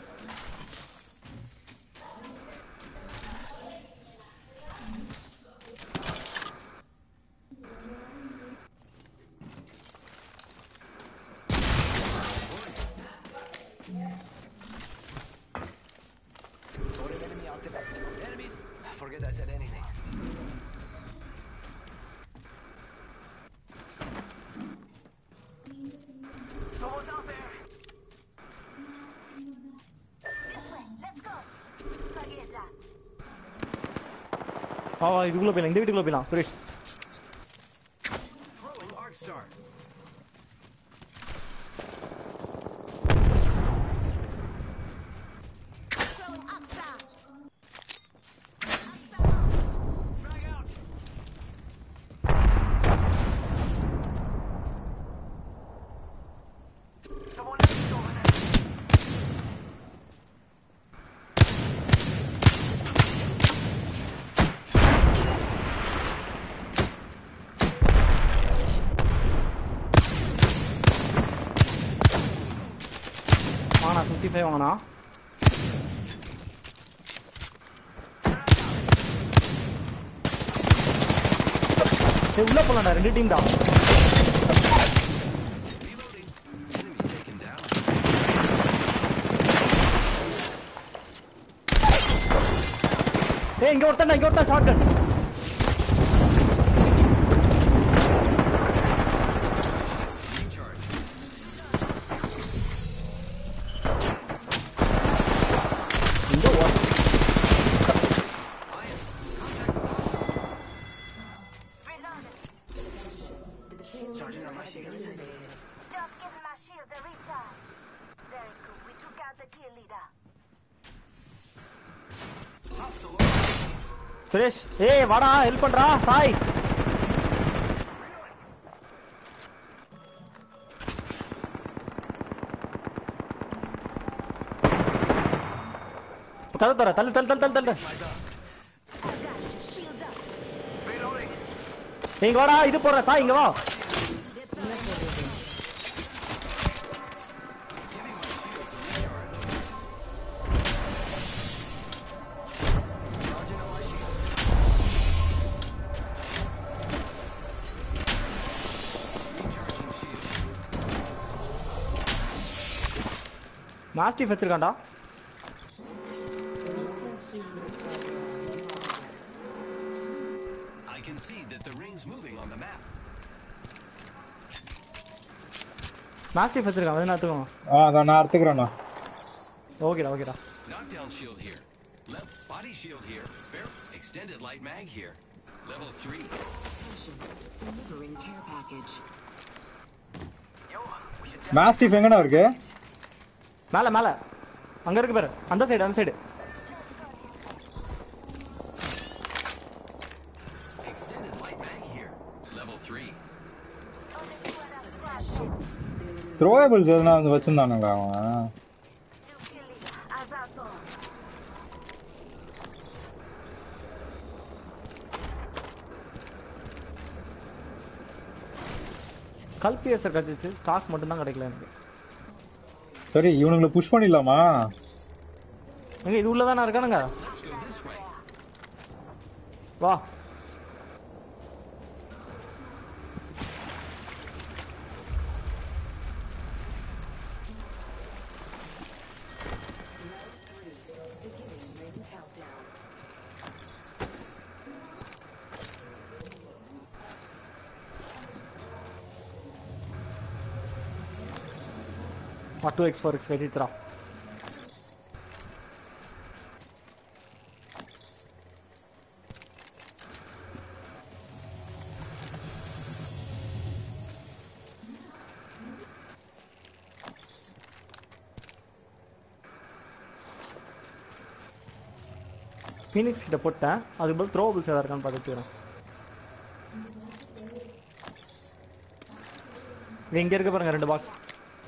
S6: Got an enemy out there. Enemies? Forget I said anything. Someone's out there!
S7: வா வா இதுக்குள்ளே போயிடலாம் இந்த வீட்டுக்குள்ளே போயிடலாம் Suresh
S9: Throwing arc star.
S6: Frag out! Someone else is over there!
S7: வாங்கண்ணா ஃபிஃப்டி ஃபைவ் வாங்கண்ணா ஏய் உள்ள போலாம்டா ரெண்டு டீம் தான்
S9: Reloading. Enemy taken down.
S7: ஏய் இங்க ஒருத்தன் இங்க ஒருத்தன் ஷார்ட் கன்
S9: Recharge.
S7: இங்க ஓ-
S9: Iron.
S7: சுரேஷ் ஏய் வாடா ஹெல்ப் பண்றா சாய் கதை தர தள்ளு தள்ளு தள்ளு தள்ளு தள்ளு இங்க வாடா இது போடுற சாய் இங்க வா மாஸ்டிஃப் வச்சிருக்கான்டா
S9: I can see that the ring's moving on the map.
S7: Mastiff வச்சிருக்கான் வந்து எடுத்துக்கோங்க
S1: ஆ அதான் நான் எடுத்துக்கிறேண்ணா
S7: ஓகேடா ஓகேடா
S9: Knockdown shield here. Left body shield here. Fair. Extended light mag here. Level 3.
S3: Delivering care package.
S1: Mastiff எங்கண்ணா இருக்கு
S7: மேல மேல அங்க இருக்கு பாரு அந்த சைடு அந்த side
S9: Extended light mag here. Level 3.
S1: Throwables எதுனா வந்து வச்சிருந்தானுங்களா அவன்
S7: கல்பிஎஸ்ஆர் கிடைச்சிச்சு ஸ்டாக் மட்டும் தான் கிடைக்கல எனக்கு
S1: சரி இவனுங்களை புஷ் பண்ணிடலாமா
S7: எங்க இது உள்ளதானா இருக்கானுங்க
S9: Let's go this way.
S7: வா டூ எக்ஸ் ஃபோர் எக்ஸ் கிடைச்சிச்சுரா ஃபீனிக்ஸ் கிட்ட போட்டேன் அதுக்கு பதில் த்ரோபிள்ஸ் ஏதாவது இருக்கான்னு பார்த்துட்டு வரேன் இது இங்க இருக்க பாருங்க ரெண்டு பாக்ஸ்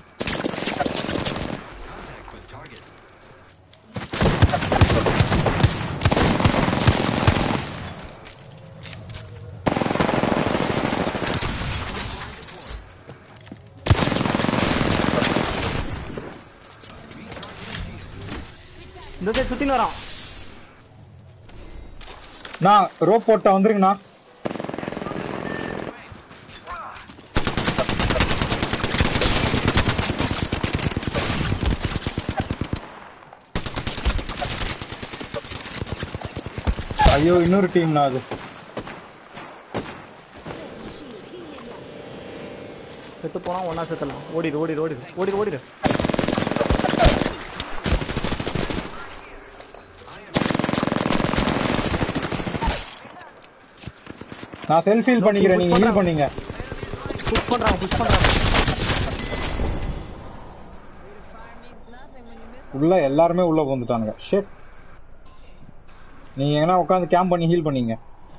S9: Contact with target.
S7: இந்த சைடு சுத்தின்னு வரான்
S1: நான் ரோப் போட்டா வந்துருங்கண்ணா ஐயோ இன்னொரு டீம்ண்ணா அது
S7: செத்து போனா ஒன்னா செத்தலாம் ஓடிடு ஓடிடு ஓடிடு ஓடிடு ஓடிடு
S1: நான் செல்ஃப் ஹீல் பண்ணிக்கிறேன் நீங்க ஹீல் பண்ணீங்க
S7: புஷ் பண்றாங்க புஷ் பண்றாங்க
S1: உள்ள எல்லாருமே உள்ள வந்துட்டானுங்க ஷேட் நீங்க எங்கன்னா உட்காந்து கேம்ப் பண்ணி ஹீல் பண்ணீங்க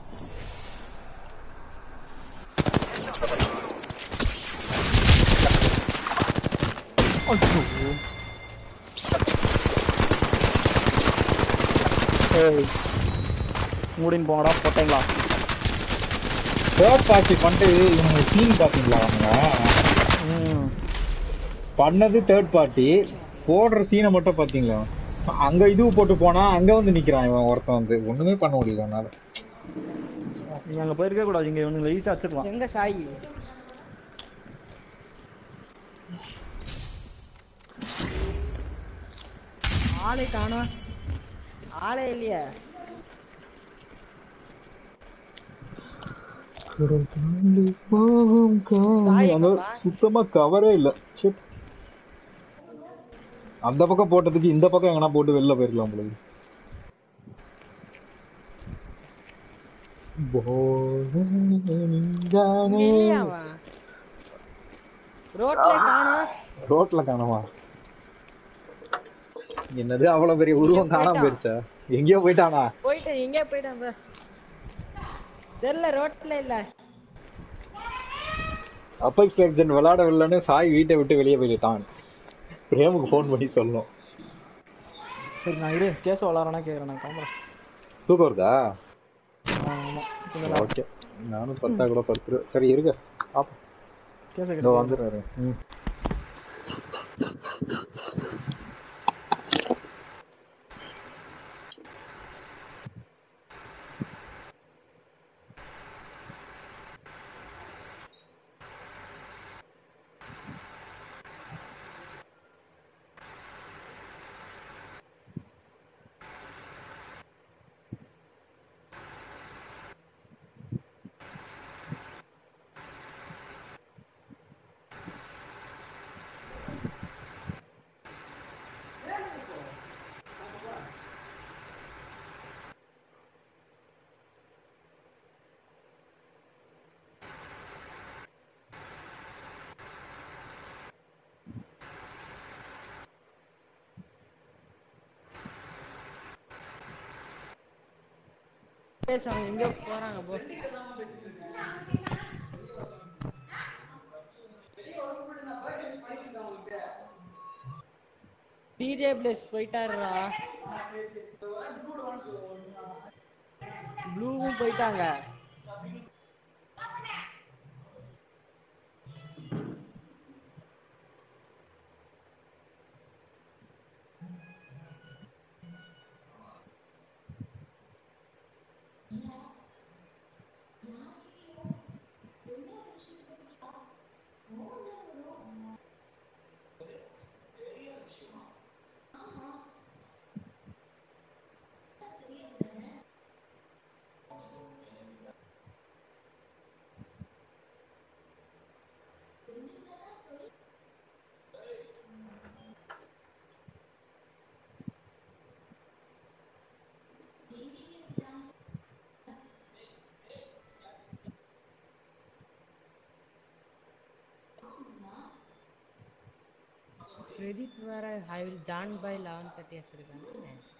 S7: ஏய் மூடின்னு போங்கடா போட்டீங்களா
S1: தேர்ட் பார்ட்டி பண்ணிட்டு இவங்க சீன் பாத்தீங்களா அவங்க
S7: ம்
S1: பண்ணது தேர்ட் பார்ட்டி போடுற சீனை மட்டும் பாத்தீங்களா அங்க இது போட்டு போனா அங்க வந்து நிக்கிறான் இவன் ஒருத்தன் வந்து ஒண்ணுமே பண்ண முடியல அவனால
S7: நீங்க அங்க போயிருக்க கூடாது இங்க இவனுங்களை ஈஸியா வச்சிருக்கலாம்
S2: எங்க சாயி ஆளே காணோம் ஆளே இல்லையே சாய்
S1: அங்க
S2: பாப்பா.
S1: சுத்தமா கவரே இல்ல Shit. அந்த பக்கம் போட்டதுக்கு இந்த பக்கம் எங்கன்னா போட்டு வெளில போயிருக்கலாம் உங்களுக்கு
S2: இல்லையா அவன் ரோட்ல காணோம்
S1: ரோட்ல காணமா என்னது அவ்வளவு பெரிய உருவம் காணாம போயிருச்சா எங்கேயோ போயிட்டானா
S10: போயிட்டேன் எங்கே போயிட்டேன் bro. தெரியல ரோட்ல இல்ல
S1: அப்பெக்ஸ் லெஜண்ட் விளையாடவில்லைன்னு சாய் வீட்டை விட்டு வெளியே போயிட்டான் பிரேமுக்கு ஃபோன் பண்ணி சொல்லணும்
S7: சரி நான் இரு கேஸ் விளாட்றேன்னா கேட்குறேன் நான் கிளம்புறேன்
S1: தூக்கம் வருதா
S7: ஆமா கொஞ்சம் நேரம்
S1: ஓகே நானும் பத்தா கூட படுத்துருவேன் சரி இருக்க பாப்போம்
S7: கேஸை
S1: இதோ
S7: கேட்டு
S1: வந்துடுறாரு ம்
S10: பேச அவங்க எங்கேயோ போறாங்க போ டிஜே பிளேஸ் போயிட்டாருடா ப்ளூவும் போயிட்டாங்க பிரதீப் வேற I will join by eleven thirty வச்சிருக்காங்க